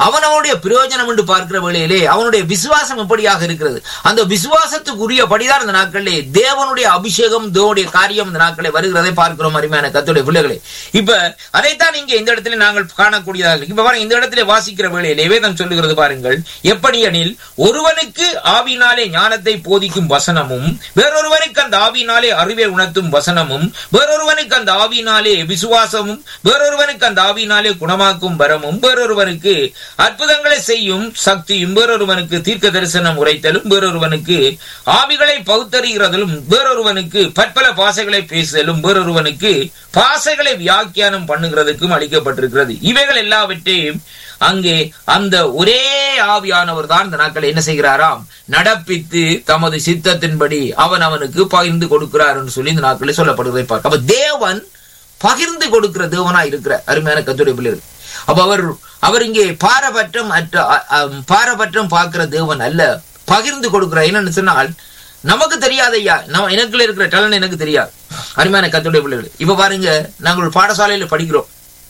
அவனவனுடைய பிரயோஜனம் என்று பார்க்கிற வேளையிலே அவனுடைய விசுவாசம் எப்படியாக இருக்கிறது அந்த விசுவாசத்துக்குரியபடிதான் இந்த நாட்களிலே தேவனுடைய அபிஷேகம் தேவனுடைய காரியம் இந்த நாட்களே வருகிறதை பார்க்கிறோம் அருமையான கத்துடைய பிள்ளைகளே இப்ப அதைத்தான் இங்க இந்த இடத்துல நாங்கள் காணக்கூடியதாக இருக்கு. இப்ப பாருங்க இந்த இடத்துல வாசிக்கிற வேளையிலே வேதம் சொல்லுகிறது பாருங்கள் எப்படி எனில் ஒருவனுக்கு ஆவினாலே ஞானத்தை போதிக்கும் வசனமும் வேறொருவனுக்கு அந்த ஆவினாலே அறிவை உணர்த்தும் வசனமும் வேறொருவனுக்கு அந்த ஆவினாலே விசுவாசமும் வேறொருவனுக்கு அந்த ஆவினாலே குணமாக்கும் வரமும் வேறொருவனுக்கு அற்புதங்களை செய்யும் சக்தியும் வேறொருவனுக்கு தீர்க்க தரிசனம் உரைத்தலும் வேறொருவனுக்கு ஆவிகளை பகுத்தறிகிறதிலும் வேறொருவனுக்கு பற்பல பாசைகளை பேசுதலும் வேறொருவனுக்கு பாசைகளை வியாக்கியானம் பண்ணுகிறதுக்கும் அளிக்கப்பட்டிருக்கிறது இவைகள் எல்லாவற்றையும் அங்கே அந்த ஒரே ஆவியானவர் தான் இந்த நாட்கள் என்ன செய்கிறாராம் நடப்பித்து தமது சித்தத்தின்படி அவன் அவனுக்கு பகிர்ந்து கொடுக்கிறார் என்று சொல்லி இந்த நாட்களில் சொல்லப்படுவதை பார்க்க அப்ப தேவன் பகிர்ந்து கொடுக்கிற தேவனா இருக்கிற அருமையான கத்துடைய பிள்ளைகள் அப்ப அவர் அவர் இங்கே பாரபட்சம் அற்ற அ- அ- பாரபட்சம் பார்க்கிற தேவன் அல்ல பகிர்ந்து கொடுக்கிற என்னன்னு சொன்னால் நமக்கு தெரியாது ஐயா நம்ம எனக்குள்ள இருக்கிற டலன் எனக்கு தெரியாது அருமையான கத்துடைய பிள்ளைகள் இப்ப பாருங்க நாங்கள் ஒரு பாடசாலையில படிக்கிறோம்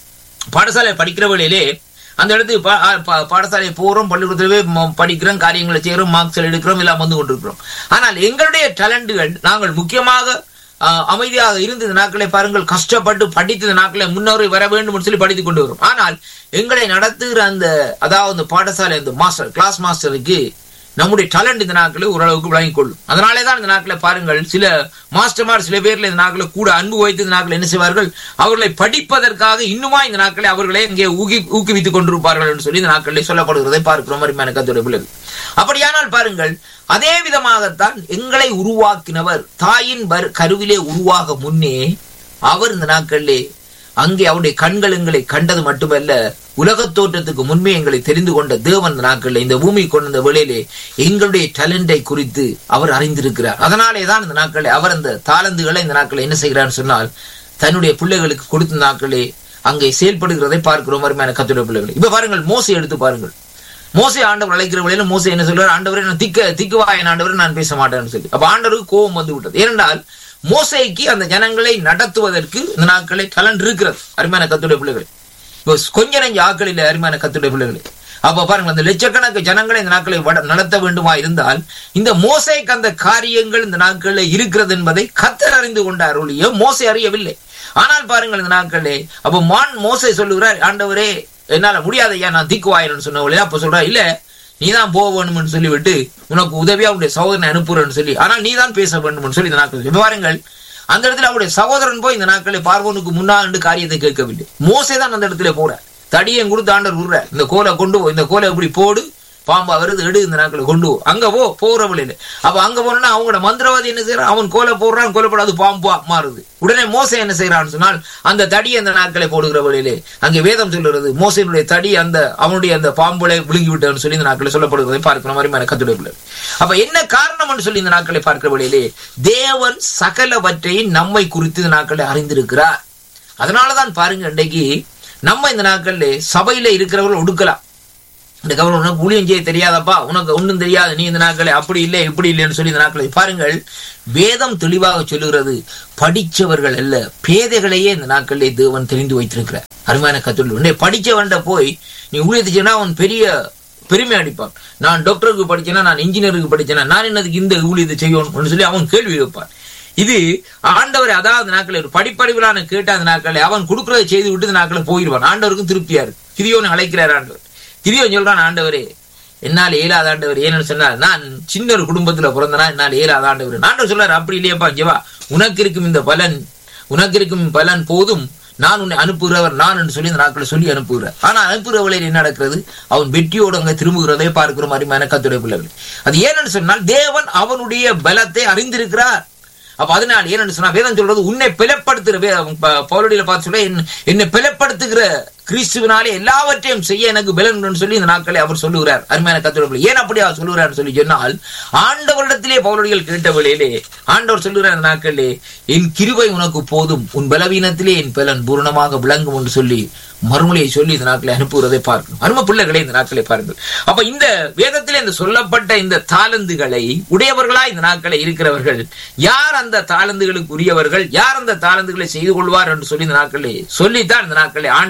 பாடசாலை படிக்கிற வழியிலே அந்த இடத்துக்கு பா- ஆ- பா- பாடசாலையை போறோம் பள்ளிக்கூடத்திலே ம- படிக்கிறோம் காரியங்களை செய்யறோம் மார்க்ஸ் எடுக்கிறோம் எல்லாம் வந்து கொண்டிருக்கிறோம் ஆனால் எங்களுடைய டேலண்டுகள் நாங்கள் முக்கியமாக ஆ, அமைதியாக இருந்த இந்த நாட்களை பாருங்கள் கஷ்டப்பட்டு படித்த இந்த நாட்களை முன்னோரை வர வேண்டும் என்று சொல்லி படித்துக் கொண்டு வரும் ஆனால் எங்களை நடத்துகிற அந்த அதாவது அந்த பாடசாலை அந்த மாஸ்டர் கிளாஸ் மாஸ்டருக்கு நம்முடைய டேலண்ட் இந்த நாட்களை ஓரளவுக்கு விளங்கிக் கொள்ளும் அதனாலே தான் இந்த நாட்களை பாருங்கள் சில மாஸ்டர்மார் சில பேர்ல இந்த நாட்களை கூட அன்பு வைத்து இந்த நாட்களை என்ன செய்வார்கள் அவர்களை படிப்பதற்காக இன்னுமா இந்த நாட்களை அவர்களை இங்கே ஊக்கி ஊக்குவித்துக் கொண்டிருப்பார்கள் என்று சொல்லி இந்த நாட்களில் சொல்லப்படுகிறதை பார்க்கிறோம் அருமையான கத்துடைய பிள்ளைகள் அப்படியானால் பாருங்கள் அதே விதமாகத்தான் எங்களை உருவாக்கினவர் தாயின் வர்- கருவிலே உருவாக முன்னே அவர் இந்த நாட்களிலே அங்கே அவருடைய கண்கள் எங்களை கண்டது மட்டுமல்ல உலகத் தோற்றத்துக்கு முன்பே எங்களை தெரிந்து கொண்ட தேவன் இந்த நாட்களில் இந்த பூமி கொண்ட இந்த வேளையிலே எங்களுடைய டேலண்டை குறித்து அவர் அறிந்திருக்கிறார் அதனாலே தான் இந்த நாட்களில் அவர் அந்த தாளந்துகளை இந்த நாட்களில் என்ன செய்கிறார் சொன்னால் தன்னுடைய பிள்ளைகளுக்கு கொடுத்த நாட்களே அங்கே செயல்படுகிறதை பார்க்கிறோம் அருமையான கத்துடைய பிள்ளைகளை இப்ப பாருங்கள் மோசை எடுத்து பாருங்கள் மோசை ஆண்டவர் அழைக்கிற வழியில மோசை என்ன சொல்றார் ஆண்டவரே நான் திக்க திக்குவாயன் ஆண்டவரே நான் பேச மாட்டேன்னு சொல்லி அப்ப ஆண்டவருக்கு கோபம் வந்து விட்டது ஏனென்றால் மோசைக்கு அந்த ஜனங்களை நடத்துவதற்கு இந்த நாட்களை கலன் இருக்கிறது அருமையான கத்துடைய பிள்ளைகள் இப்போ கொஞ்ச நெஞ்ச ஆக்களில் அருமையான கத்துடைய பிள்ளைகளே அப்ப பாருங்க அந்த லட்சக்கணக்கு ஜனங்களை இந்த நாட்களை வட- நடத்த வேண்டுமா இருந்தால் இந்த மோசைக்கு அந்த காரியங்கள் இந்த நாட்களில் இருக்கிறது என்பதை கத்தர் அறிந்து கொண்டார் ஒழிய மோசை அறியவில்லை ஆனால் பாருங்கள் இந்த நாட்களே அப்ப மான் மோசை சொல்லுகிறார் ஆண்டவரே என்னால முடியாது ஐயா நான் திக்குவாயிரன்னு சொன்ன ஒழிய அப்ப சொல்றா இல்ல நீதான் போக வேணும்னு சொல்லிவிட்டு உனக்கு உதவியா உன்னுடைய சகோதரனை அனுப்புறேன்னு சொல்லி ஆனால் நீதான் பேச வேண்டும்னு சொல்லி இந்த நாட்கள் இப்ப பாருங்கள் அந்த இடத்துல அவருடைய சகோதரன் போய் இந்த நாட்களை பார்வோனுக்கு முன்னாண்டு காரியத்தை கேட்கவில்லை மோசே தான் அந்த இடத்துல போறார் தடியை கொடுத்து ஆண்டர் விடுற இந்த கோலை கொண்டு போ இந்த கோலை இப்படி போடு பாம்பா வருது எடு இந்த நாட்களை கொண்டு போ அங்க போ போற வழியில அப்ப அங்க போனா அவங்களோட மந்திரவாதி என்ன செய்யறான் அவன் கோலை போடுறான் கோலைப்படாது பாம்பா மாறுது உடனே மோசை என்ன செய்யறான்னு சொன்னால் அந்த தடியை அந்த நாட்களை போடுகிற வழியிலே அங்கே வேதம் சொல்லுறது மோசையினுடைய தடி அந்த அவனுடைய அந்த பாம்புகளை விழுங்கி விட்டன்னு சொல்லி இந்த நாட்களை சொல்லப்படுவதை பார்க்கிற மாதிரி எனக்கு கத்துடைய பிள்ளை அப்ப என்ன காரணம்னு சொல்லி இந்த நாட்களை பார்க்கிற வழியிலே தேவன் சகலவற்றையும் நம்மை குறித்து இந்த நாட்களை அறிந்திருக்கிறார் அதனாலதான் பாருங்க இன்றைக்கு நம்ம இந்த நாட்கள்ல சபையில இருக்கிறவர்கள் ஒடுக்கலாம் இந்த கவர்மெண்ட் உனக்கு ஊழியம் செய்ய தெரியாதப்பா உனக்கு ஒன்றும் தெரியாது நீ இந்த நாட்களை அப்படி இல்லை இப்படி இல்லைன்னு சொல்லி இந்த நாட்களை பாருங்கள் வேதம் தெளிவாக சொல்லுகிறது படிச்சவர்கள் அல்ல பேதைகளையே இந்த நாட்களிலே தேவன் தெரிந்து வைத்திருக்கிறார் அருமையான கத்துள்ள உடனே படிச்சவன்ட போய் நீ ஊழியத்தை செய்யனா அவன் பெரிய பெருமை அடிப்பான் நான் டாக்டருக்கு படிச்சேனா நான் இன்ஜினியருக்கு படிச்சேனா நான் என்னதுக்கு இந்த ஊழியத்தை செய்யணும்னு சொல்லி அவன் கேள்வி வைப்பான் இது ஆண்டவர் அதாவது நாட்கள் ஒரு படிப்படிவிலான கேட்ட அந்த நாட்களை அவன் கொடுக்கறதை செய்து விட்டு இந்த நாட்களை போயிடுவான் ஆண்டவருக்கும் திருப்தியா இருக்கு கிரியோனை அழைக்கிறார் ஆண்டவர் கிரியோன் சொல்றான் ஆண்டவரே என்னால் ஏழாத ஆண்டவர் ஏன்னு சொன்னார் நான் சின்ன ஒரு குடும்பத்துல பிறந்தனா என்னால் ஏழாத ஆண்டவர் ஆண்டவர் சொல்றாரு அப்படி இல்லையப்பா ஜெவா உனக்கு இருக்கும் இந்த பலன் உனக்கு இருக்கும் பலன் போதும் நான் உன்னை அனுப்புகிறவர் நான் என்று சொல்லி இந்த நாட்களை சொல்லி அனுப்புகிறார் ஆனா அனுப்புகிறவளை என்ன நடக்கிறது அவன் வெற்றியோடு அங்க திரும்புகிறதை பார்க்கிற மாதிரி கத்துடைய பிள்ளைகள் அது ஏன்னு சொன்னால் தேவன் அவனுடைய பலத்தை அறிந்திருக்கிறார் அப்ப அதனால் ஏன்னு சொன்னா வேதம் சொல்றது உன்னை பிளப்படுத்துகிற வே- ப- பவுலடியில பார்த்து சொல்ல "என்- என்னை பிளப்படுத்துகிற கிறிஸ்துவினாலே எல்லாவற்றையும் செய்ய எனக்கு பலன் உண்டுன்னு சொல்லி இந்த நாட்களை அவர் சொல்லுகிறார் அருமையான கத்துடைய ஏன் அப்படி அவர் சொல்லுகிறார் சொல்லி சொன்னால் ஆண்டவரிடத்திலே பவுலடிகள் கேட்ட வேளையிலே ஆண்டவர் சொல்லுகிறார் இந்த நாட்களிலே என் கிருபை உனக்கு போதும் உன் பலவீனத்திலே என் பலன் பூரணமாக விளங்கும் என்று சொல்லி மறுமொழியை சொல்லி இந்த நாட்களை அனுப்புகிறதை பார்க்கணும் அரும பிள்ளைகளே இந்த நாட்களை பாருங்கள் அப்ப இந்த வேதத்திலே இந்த சொல்லப்பட்ட இந்த தாளந்துகளை உடையவர்களா இந்த நாட்களை இருக்கிறவர்கள் யார் அந்த தாளந்துகளுக்கு உரியவர்கள் யார் அந்த தாளந்துகளை செய்து கொள்வார் என்று சொல்லி இந்த நாட்களை சொல்லித்தான் இந்த நாட்களை ஆண்டவர் இந்த இடத்துல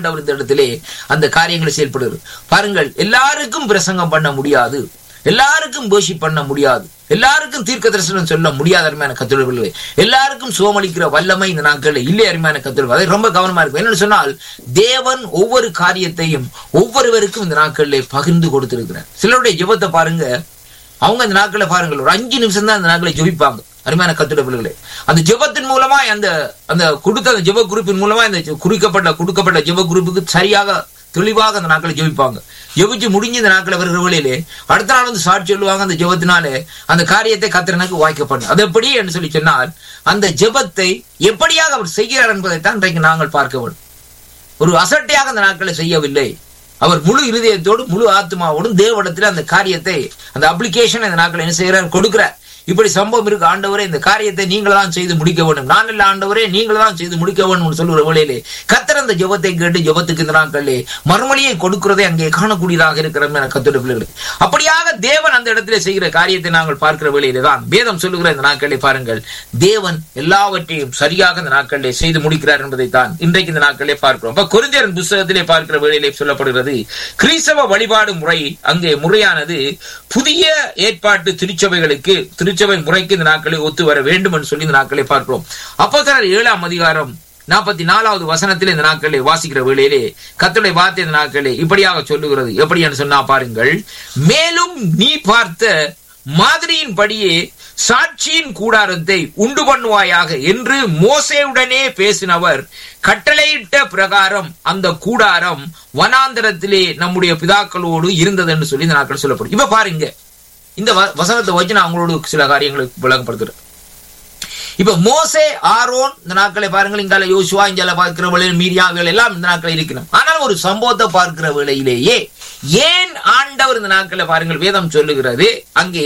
இடத்திலே அந்த காரியங்களை செயல்படுகிறது பாருங்கள் எல்லாருக்கும் பிரசங்கம் பண்ண முடியாது எல்லாருக்கும் போஷி பண்ண முடியாது எல்லாருக்கும் தீர்க்க தரிசனம் சொல்ல முடியாத அருமையான கத்துழைப்பில்லை எல்லாருக்கும் சோமளிக்கிற வல்லமை இந்த நாட்களில் இல்லை அருமையான கத்துழைப்பு அதை ரொம்ப கவனமா இருக்கும் என்னன்னு சொன்னால் தேவன் ஒவ்வொரு காரியத்தையும் ஒவ்வொருவருக்கும் இந்த நாட்களிலே பகிர்ந்து கொடுத்திருக்கிறார் சிலருடைய ஜெபத்தை பாருங்க அவங்க அந்த நாட்களை பாருங்கள் ஒரு அஞ்சு நிமிஷம் தான் அந்த நாட்களை ஜெபிப்பாங்க அருமையான கத்துட பிள்ளைகளே அந்த ஜெபத்தின் மூலமா அந்த அந்த கொடுத்த அந்த ஜெப குரூப்பின் மூலமா இந்த குறிக்கப்பட்ட கொடுக்கப்பட்ட ஜெப குரூப்புக்கு சரியாக தெளிவாக அந்த நாட்களை ஜெபிப்பாங்க ஜெபிச்சு முடிஞ்ச இந்த நாட்களை வருகிற வழியிலே அடுத்த நாள் வந்து சாட்சி சொல்லுவாங்க அந்த ஜெபத்தினாலே அந்த காரியத்தை கத்திரனுக்கு வாய்க்கப்படும் அது எப்படி என்று சொல்லி சொன்னால் அந்த ஜெபத்தை எப்படியாக அவர் செய்கிறார் என்பதைத்தான் இன்றைக்கு நாங்கள் பார்க்க வேண்டும் ஒரு அசட்டையாக அந்த நாட்களை செய்யவில்லை அவர் முழு இருதயத்தோடு முழு ஆத்மாவோடும் தேவடத்தில் அந்த காரியத்தை அந்த அப்ளிகேஷன் இந்த நாட்கள் என்ன செய்கிறார் கொடுக்கிறார் இப்படி சம்பவம் இருக்கு ஆண்டவரே இந்த காரியத்தை நீங்கள் தான் செய்து முடிக்க வேண்டும் நான் இல்ல ஆண்டவரே நீங்கள் தான் செய்து முடிக்க வேண்டும் சொல்லுகிற வேளையிலே கத்தர் அந்த ஜெபத்தை கேட்டு ஜெபத்துக்கு இந்த நாட்களிலே மறுமொழியை கொடுக்கிறதை அங்கே காணக்கூடியதாக இருக்கிற கத்தோட பிள்ளைகள் அப்படியாக தேவன் அந்த இடத்திலே செய்கிற காரியத்தை நாங்கள் பார்க்கிற வேளையிலே தான் வேதம் சொல்லுகிற இந்த நாட்களை பாருங்கள் தேவன் எல்லாவற்றையும் சரியாக இந்த நாட்களிலே செய்து முடிக்கிறார் என்பதை தான் இன்றைக்கு இந்த நாட்களிலே பார்க்கிறோம் அப்ப குறிஞ்சரன் புஸ்தகத்திலே பார்க்கிற வேளையிலே சொல்லப்படுகிறது கிறிஸ்தவ வழிபாடு முறை அங்கே முறையானது புதிய ஏற்பாட்டு திருச்சபைகளுக்கு திருச்சபை முறைக்கு இந்த நாட்களை ஒத்து வர வேண்டும் என்று சொல்லி இந்த நாட்களை பார்க்கிறோம் அப்போ ஏழாம் அதிகாரம் நாற்பத்தி நாலாவது வசனத்தில் இந்த நாட்களை வாசிக்கிற வேளையிலே கத்தருடைய வார்த்தை இந்த நாட்களே இப்படியாக சொல்லுகிறது எப்படி என்று சொன்னா பாருங்கள் மேலும் நீ பார்த்த மாதிரியின் படியே சாட்சியின் கூடாரத்தை உண்டு பண்ணுவாயாக என்று மோசேவுடனே பேசினவர் கட்டளையிட்ட பிரகாரம் அந்த கூடாரம் வனாந்தரத்திலே நம்முடைய பிதாக்களோடு இருந்தது என்று சொல்லி இந்த நாட்கள் சொல்லப்படும் இப்ப பாருங்க இந்த வசனத்தை வச்சு நான் அவங்களோட சில காரியங்களை விளங்கப்படுத்துறேன் இப்ப மோசே ஆரோன் இந்த நாட்களை பாருங்கள் இங்கால யோசுவா இங்கால பார்க்கிற வேளையில் மீடியாவில் எல்லாம் இந்த நாட்களை இருக்கணும் ஆனால் ஒரு சம்பவத்தை பார்க்கிற வேளையிலேயே ஏன் ஆண்டவர் இந்த நாட்களை பாருங்கள் வேதம் சொல்லுகிறது அங்கே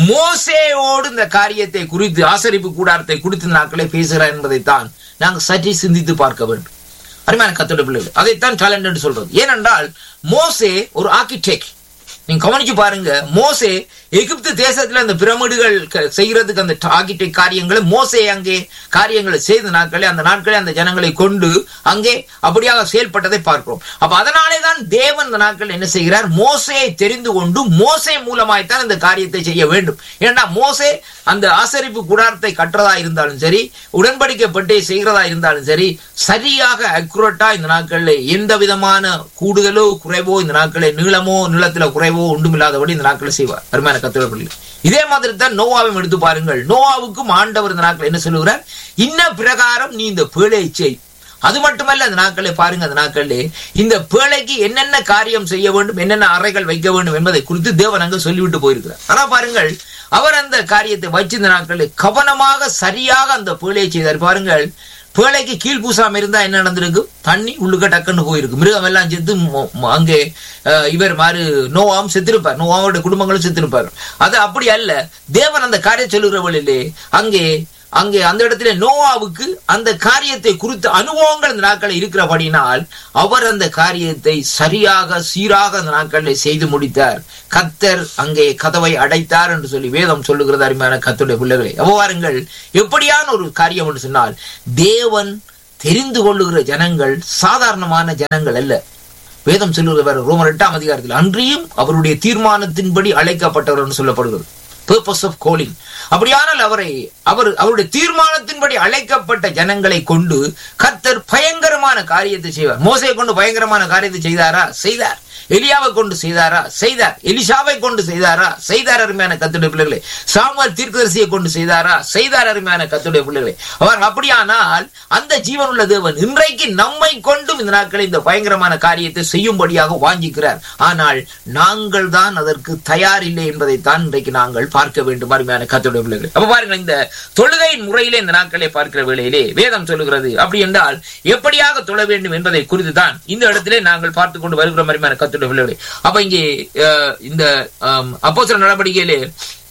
மோசேயோடு இந்த காரியத்தை குறித்து ஆசரிப்பு கூடாரத்தை குறித்து இந்த நாட்களை பேசுகிறார் என்பதைத்தான் நாங்கள் சற்றே சிந்தித்து பார்க்க வேண்டும் அருமையான கத்தோட பிள்ளைகள் அதைத்தான் டேலண்ட் என்று சொல்றது ஏனென்றால் மோசே ஒரு ஆர்கிடெக்ட் நீங்க கவனிச்சு பாருங்க மோசே எகிப்து தேசத்துல அந்த பிரமிடுகள் செய்யறதுக்கு அந்த ஆர்கிடெக்ட் காரியங்களை மோசே அங்கே காரியங்களை செய்த நாட்களே அந்த நாட்களே அந்த ஜனங்களை கொண்டு அங்கே அப்படியாக செயல்பட்டதை பார்க்கிறோம் அப்ப அதனாலே தான் தேவன் இந்த நாட்கள் என்ன செய்கிறார் மோசையை தெரிந்து கொண்டு மோசை மூலமாய்த்தான் இந்த காரியத்தை செய்ய வேண்டும் ஏன்னா மோசே அந்த ஆசரிப்பு கூடாரத்தை கட்டுறதா இருந்தாலும் சரி உடன்படிக்கப்பட்டு செய்கிறதா இருந்தாலும் சரி சரியாக அக்குரட்டா இந்த நாட்கள்ல எந்த விதமான கூடுதலோ குறைவோ இந்த நாட்களே நீளமோ நீளத்துல குறைவோ ஒன்றுமில்லாதபடி இந்த நாட்களை செய்வார் அருமையான கத்திரப்பள்ளி இதே மாதிரி தான் நோவாவையும் எடுத்து பாருங்கள் நோவாவுக்கும் ஆண்டவர் இந்த நாட்கள் என்ன சொல்லுகிறார் இன்ன பிரகாரம் நீ இந்த பேழையை செய் அது மட்டுமல்ல அந்த நாட்களை பாருங்க அந்த நாட்களிலே இந்த பேழைக்கு என்னென்ன காரியம் செய்ய வேண்டும் என்னென்ன அறைகள் வைக்க வேண்டும் என்பதை குறித்து தேவன் அங்கு சொல்லிவிட்டு போயிருக்கிறார் ஆனா பாருங்கள் அவர் அந்த காரியத்தை வச்சிருந்த நாட்களில் கவனமாக சரியாக அந்த பேழையை செய்தார் பாருங்கள் பேழைக்கு கீழ் பூசாம இருந்தா என்ன நடந்திருக்கும் தண்ணி உள்ளுக்க டக்குன்னு போயிருக்கு மிருகம் எல்லாம் செத்து அங்கே இவர் மாதிரி நோவாவும் செத்திருப்பார் நோவாவோட குடும்பங்களும் செத்திருப்பார் அது அப்படி அல்ல தேவன் அந்த காரியம் சொல்லுகிறவளிலே அங்கே அங்கே அந்த இடத்துல நோவாவுக்கு அந்த காரியத்தை குறித்த அனுபவங்கள் இந்த நாட்களில் இருக்கிறபடினால் அவர் அந்த காரியத்தை சரியாக சீராக அந்த நாட்களில் செய்து முடித்தார் கத்தர் அங்கே கதவை அடைத்தார் என்று சொல்லி வேதம் சொல்லுகிறது அருமையான கத்துடைய பிள்ளைகளை அவ்வாறுங்கள் எப்படியான ஒரு காரியம் என்று சொன்னால் தேவன் தெரிந்து கொள்ளுகிற ஜனங்கள் சாதாரணமான ஜனங்கள் அல்ல வேதம் சொல்லுகிறவர் ரோமர் எட்டாம் அதிகாரத்தில் அன்றியும் அவருடைய தீர்மானத்தின்படி அழைக்கப்பட்டவர் என்று சொல்லப்படுகிறது பர்பஸ் ஆஃப் கோலிங் அப்படியானால் அவரை அவர் அவருடைய தீர்மானத்தின்படி அழைக்கப்பட்ட ஜனங்களை கொண்டு கத்தர் பயங்கரமான காரியத்தை செய்வார் மோசையை கொண்டு பயங்கரமான காரியத்தை செய்தாரா செய்தார் எலியாவை கொண்டு செய்தாரா செய்தார் எலிசாவை கொண்டு செய்தாரா செய்தார் அருமையான கத்துடைய பிள்ளைகளை சாமுவல் தீர்க்கதரிசியை கொண்டு செய்தாரா செய்தார் அருமையான கத்துடைய பிள்ளைகளை அவர் அப்படியானால் அந்த ஜீவனுள்ள தேவன் இன்றைக்கு நம்மை கொண்டும் இந்த நாட்களில் இந்த பயங்கரமான காரியத்தை செய்யும்படியாக வாங்கிக்கிறார் ஆனால் நாங்கள் தான் அதற்கு தயார் இல்லை என்பதைத்தான் இன்றைக்கு நாங்கள் பார்க்க வேண்டும் அருமையான கத்துடைய பிள்ளைகளை அப்ப பாருங்க இந்த தொழுகையின் முறையிலே இந்த நாட்களை பார்க்கிற வேளையிலே வேதம் சொல்லுகிறது அப்படி என்றால் எப்படியாக தொழ வேண்டும் என்பதை குறித்து தான் இந்த இடத்திலே நாங்கள் பார்த்து கொண்டு வருகிற அருமையான கத்துடைய பிள்ளைகளை அப்ப இங்கே இந்த அப்போ சில நடவடிக்கையிலே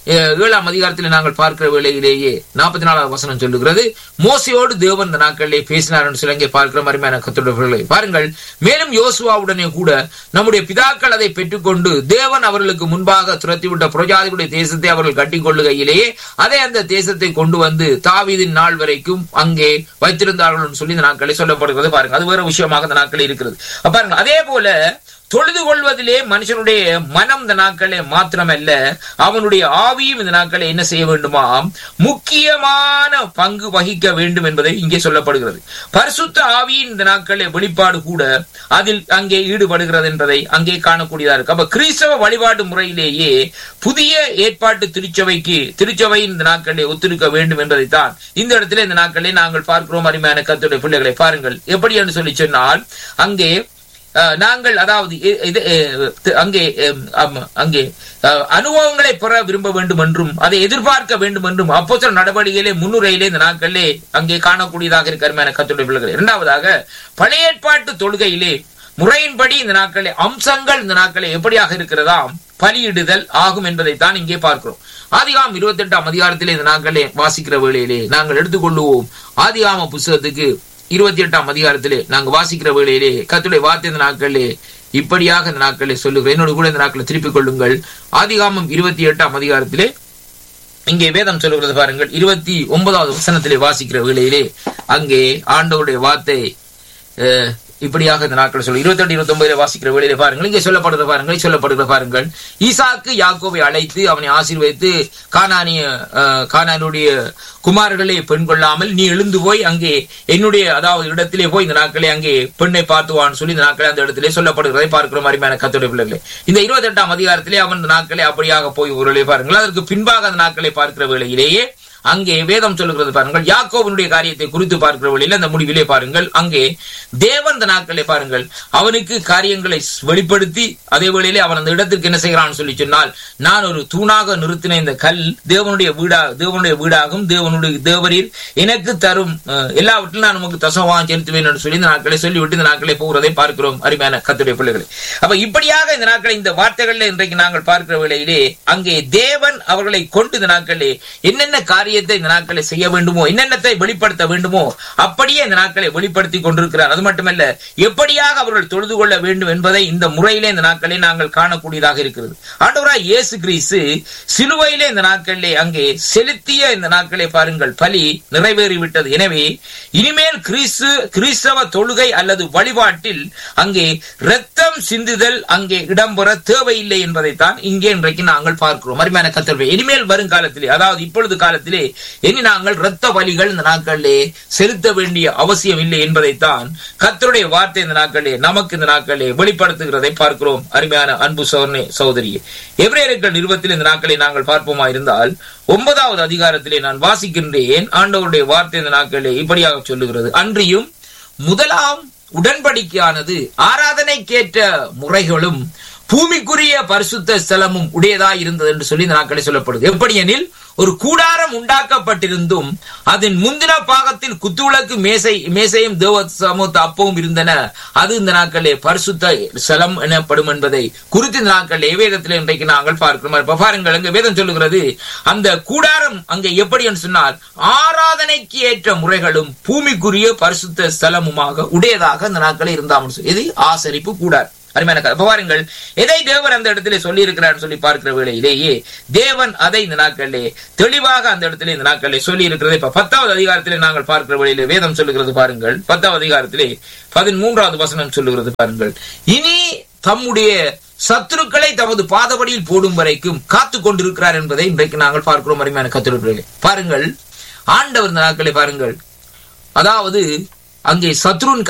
அஹ், ஏழாம் அதிகாரத்தில் நாங்கள் பார்க்கிற வேளையிலேயே நாற்பத்தி நாலாவது வசனம் சொல்லுகிறது மோசையோடு தேவன் இந்த நாட்களிலே பேசினார் என்று சொல்லி அங்கே பார்க்கிற மாதிரியான கத்துடர்களை பாருங்கள் மேலும் யோசுவாவுடனே கூட நம்முடைய பிதாக்கள் அதை பெற்றுக்கொண்டு தேவன் அவர்களுக்கு முன்பாக துரத்திவிட்ட புரஜாதிகளுடைய தேசத்தை அவர்கள் கட்டிக்கொள்ளுகையிலேயே அதை அந்த தேசத்தை கொண்டு வந்து தாவீதின் நாள் வரைக்கும் அங்கே வைத்திருந்தார்கள் என்று சொல்லி இந்த நாட்களை சொல்லப்படுகிறது பாருங்க அது வேற விஷயமாக இந்த நாட்களில் இருக்கிறது அப்ப பாருங்க அதே போல தொழுது கொள்வதிலே மனுஷனுடைய மனம் இந்த நாட்களே மாத்திரமல்ல அவனுடைய ஆவியும் இந்த நாட்களை என்ன செய்ய வேண்டுமாம் முக்கியமான பங்கு வகிக்க வேண்டும் என்பதை இங்கே சொல்லப்படுகிறது பரிசுத்த ஆவியின் இந்த நாட்களே வெளிப்பாடு கூட அதில் அங்கே ஈடுபடுகிறது என்பதை அங்கே காணக்கூடியதா இருக்கு அப்ப கிறிஸ்தவ வழிபாடு முறையிலேயே புதிய ஏற்பாட்டு திருச்சபைக்கு திருச்சபையின் இந்த நாட்களை ஒத்திருக்க வேண்டும் என்பதைத்தான் இந்த இடத்துல இந்த நாட்களை நாங்கள் பார்க்கிறோம் அருமையான கத்துடைய பிள்ளைகளை பாருங்கள் எப்படி என்று சொல்லி சொன்னால் அங்கே அஹ், நாங்கள் அதாவது இ- இது அஹ், தி- அங்கே அம், ஆமா, அங்கே அஹ், அனுபவங்களை பெற விரும்ப வேண்டும் என்றும் அதை எதிர்பார்க்க வேண்டும் என்றும் அப்போஸ்தலர் நடவடிக்கையிலே முன்னுரையிலே இந்த நாட்களிலே அங்கே காணக்கூடியதாக இருக்கிற கத்துடைய பிள்ளைகள் இரண்டாவதாக பழைய ஏற்பாட்டு தொழுகையிலே முறையின்படி இந்த நாட்களே அம்சங்கள் இந்த நாட்களே எப்படியாக இருக்கிறதாம் பலியிடுதல் ஆகும் என்பதைத்தான் இங்கே பார்க்கிறோம் ஆதிகாம் இருபத்தி எட்டாம் அதிகாரத்திலே இந்த நாட்களே வாசிக்கிற வேளையிலே நாங்கள் எடுத்துக்கொள்ளுவோம் ஆதிகாம புஸ்தகத்துக்கு இருபத்தி எட்டாம் அதிகாரத்திலே நாங்க வாசிக்கிற வேளையிலே கத்துடைய வார்த்தை இந்த நாட்களிலே இப்படியாக இந்த நாட்களிலே சொல்லுகிறேன் என்னோடு கூட இந்த நாட்களை திருப்பிக் கொள்ளுங்கள் ஆதிகாமம் இருபத்தி எட்டாம் அதிகாரத்திலே இங்கே வேதம் சொல்லுகிறது பாருங்கள் இருபத்தி ஒன்பதாவது வசனத்திலே வாசிக்கிற வேளையிலே அங்கே ஆண்டவருடைய வார்த்தை அஹ், இப்படியாக இந்த நாட்கள் சொல்லு இருபத்தி ரெண்டு இருபத்தி ஒன்பதுல வாசிக்கிற வேளையிலே பாருங்கள் இங்கே சொல்லப்படுகிற பாருங்கள் சொல்லப்படுகிற பாருங்கள் ஈசாக்கு யாக்கோவை அழைத்து அவனை ஆசீர்வதித்து கானானிய அஹ், கானானுடைய குமாரர்களே பெண் கொள்ளாமல் நீ எழுந்து போய் அங்கே என்னுடைய அதாவது இடத்திலே போய் இந்த நாட்களே அங்கே பெண்ணை பார்த்துவான்னு சொல்லி இந்த நாட்களே அந்த இடத்திலே சொல்லப்படுகிறதை பார்க்கிற மாதிரியான கத்துடைய பிள்ளைகளே இந்த இருபத்தி எட்டாம் அதிகாரத்திலே அவன் இந்த நாட்களே அப்படியாக போய் ஒருவர்களே பாருங்கள் அதற்கு பின்பாக அந்த நாட்களை பார்க்கிற வேளையிலேயே அங்கே வேதம் சொல்லுகிறது பாருங்கள் யாக்கோவனுடைய காரியத்தை குறித்து பார்க்கிற வழியில் அந்த முடிவிலே பாருங்கள் அங்கே தேவன் இந்த நாட்களை பாருங்கள் அவனுக்கு காரியங்களை வெளிப்படுத்தி அதே வேளையிலே அவன் அந்த இடத்திற்கு என்ன செய்கிறான்னு சொல்லி சொன்னால் நான் ஒரு தூணாக நிறுத்தின இந்த கல் தேவனுடைய வீடா தேவனுடைய வீடாகும் தேவனுடைய தேவரீர் எனக்கு தரும் அஹ், எல்லாவற்றிலும் நான் நமக்கு தசவான் செலுத்துவேன் என்று சொல்லி இந்த நாட்களை சொல்லிவிட்டு இந்த நாட்களை போகிறதை பார்க்கிறோம் அருமையான கத்துடைய பிள்ளைகளை அப்ப இப்படியாக இந்த நாட்களை இந்த வார்த்தைகளில் இன்றைக்கு நாங்கள் பார்க்கிற வேளையிலே அங்கே தேவன் அவர்களை கொண்டு இந்த நாட்களிலே என்னென்ன காரியத்தை இந்த நாட்களை செய்ய வேண்டுமோ என்னென்னத்தை வெளிப்படுத்த வேண்டுமோ அப்படியே இந்த நாட்களை வெளிப்படுத்தி கொண்டிருக்கிறார் அது மட்டுமல்ல எப்படியாக அவர்கள் தொழுது கொள்ள வேண்டும் என்பதை இந்த முறையிலே இந்த நாட்களை நாங்கள் காணக்கூடியதாக இருக்கிறது ஆண்டவராய் இயேசு கிறிஸ்து சிலுவையிலே இந்த நாட்களிலே அங்கே செலுத்திய இந்த நாட்களை பாருங்கள் பலி நிறைவேறிவிட்டது எனவே இனிமேல் கிறிஸ்து கிறிஸ்தவ தொழுகை அல்லது வழிபாட்டில் அங்கே இரத்தம் சிந்துதல் அங்கே இடம்பெற தேவையில்லை என்பதைத்தான் இங்கே இன்றைக்கு நாங்கள் பார்க்கிறோம் அருமையான கத்தர்வை இனிமேல் வருங்காலத்திலே அதாவது இப்பொழுது காலத்திலே இனி நாங்கள் இரத்த பலிகள் இந்த நாட்களிலே செலுத்த வேண்டிய அவசியம் இல்லை என்பதைத்தான் கத்தருடைய வார்த்தை இந்த நாட்களிலே நமக்கு இந்த நாட்களிலே வெளிப்படுத்துகிறதை பார்க்கிறோம் அருமையான அன்பு சோதனை சகோதரியே எவ்ரேயர்கள் நிறுவத்தில் இந்த நாட்களை நாங்கள் பார்ப்போமா இருந்தால் ஒன்பதாவது அதிகாரத்திலே நான் வாசிக்கின்றேன் ஆண்டவருடைய வார்த்தை இந்த நாட்களிலே இப்படியாக சொல்லுகிறது அன்றியும் முதலாம் உடன்படிக்கையானது ஆராதனைக்கேற்ற முறைகளும் பூமிக்குரிய பரிசுத்த ஸ்தலமும் உடையதாய் இருந்தது என்று சொல்லி இந்த நாட்களை சொல்லப்படுது எப்படி எனில் ஒரு கூடாரம் உண்டாக்கப்பட்டிருந்தும் அதன் முந்தின பாகத்தில் குத்துவிளக்கு மேசை மேசையும் தேவ சமூத்த அப்பவும் இருந்தன அது இந்த நாட்களே பரிசுத்த ஸ்தலம் எனப்படும் என்பதை குறித்து இந்த நாட்கள் வேதத்தில் இன்றைக்கு நாங்கள் பார்க்கிறோம் இப்ப பாருங்கள் அங்க வேதம் சொல்லுகிறது அந்த கூடாரம் அங்கே எப்படி என்று சொன்னால் ஆராதனைக்கு ஏற்ற முறைகளும் பூமிக்குரிய பரிசுத்த ஸ்தலமுமாக உடையதாக அந்த நாட்களே இருந்தாமல் இது ஆசரிப்பு கூடார் அருமையான கதை. இப்ப பாருங்கள் எதை தேவன் அந்த இடத்திலே சொல்லி இருக்கிறார் சொல்லி பார்க்கிற வேளையிலேயே தேவன் அதை இந்த நாட்களிலே தெளிவாக அந்த இடத்திலே இந்த நாட்களிலே சொல்லி இருக்கிறது இப்ப பத்தாவது அதிகாரத்திலே நாங்கள் பார்க்கிற வேளையிலே வேதம் சொல்லுகிறது பாருங்கள் பத்தாவது அதிகாரத்திலே பதிமூன்றாவது வசனம் சொல்லுகிறது பாருங்கள் இனி தம்முடைய சத்துருக்களை தமது பாதபடியில் போடும் வரைக்கும் காத்து கொண்டிருக்கிறார் என்பதை இன்றைக்கு நாங்கள் பார்க்கிறோம் அருமையான கத்திருக்கிறீர்கள் பாருங்கள் ஆண்டவர் இந்த நாட்களை பாருங்கள் அதாவது அங்கே சத்ருன்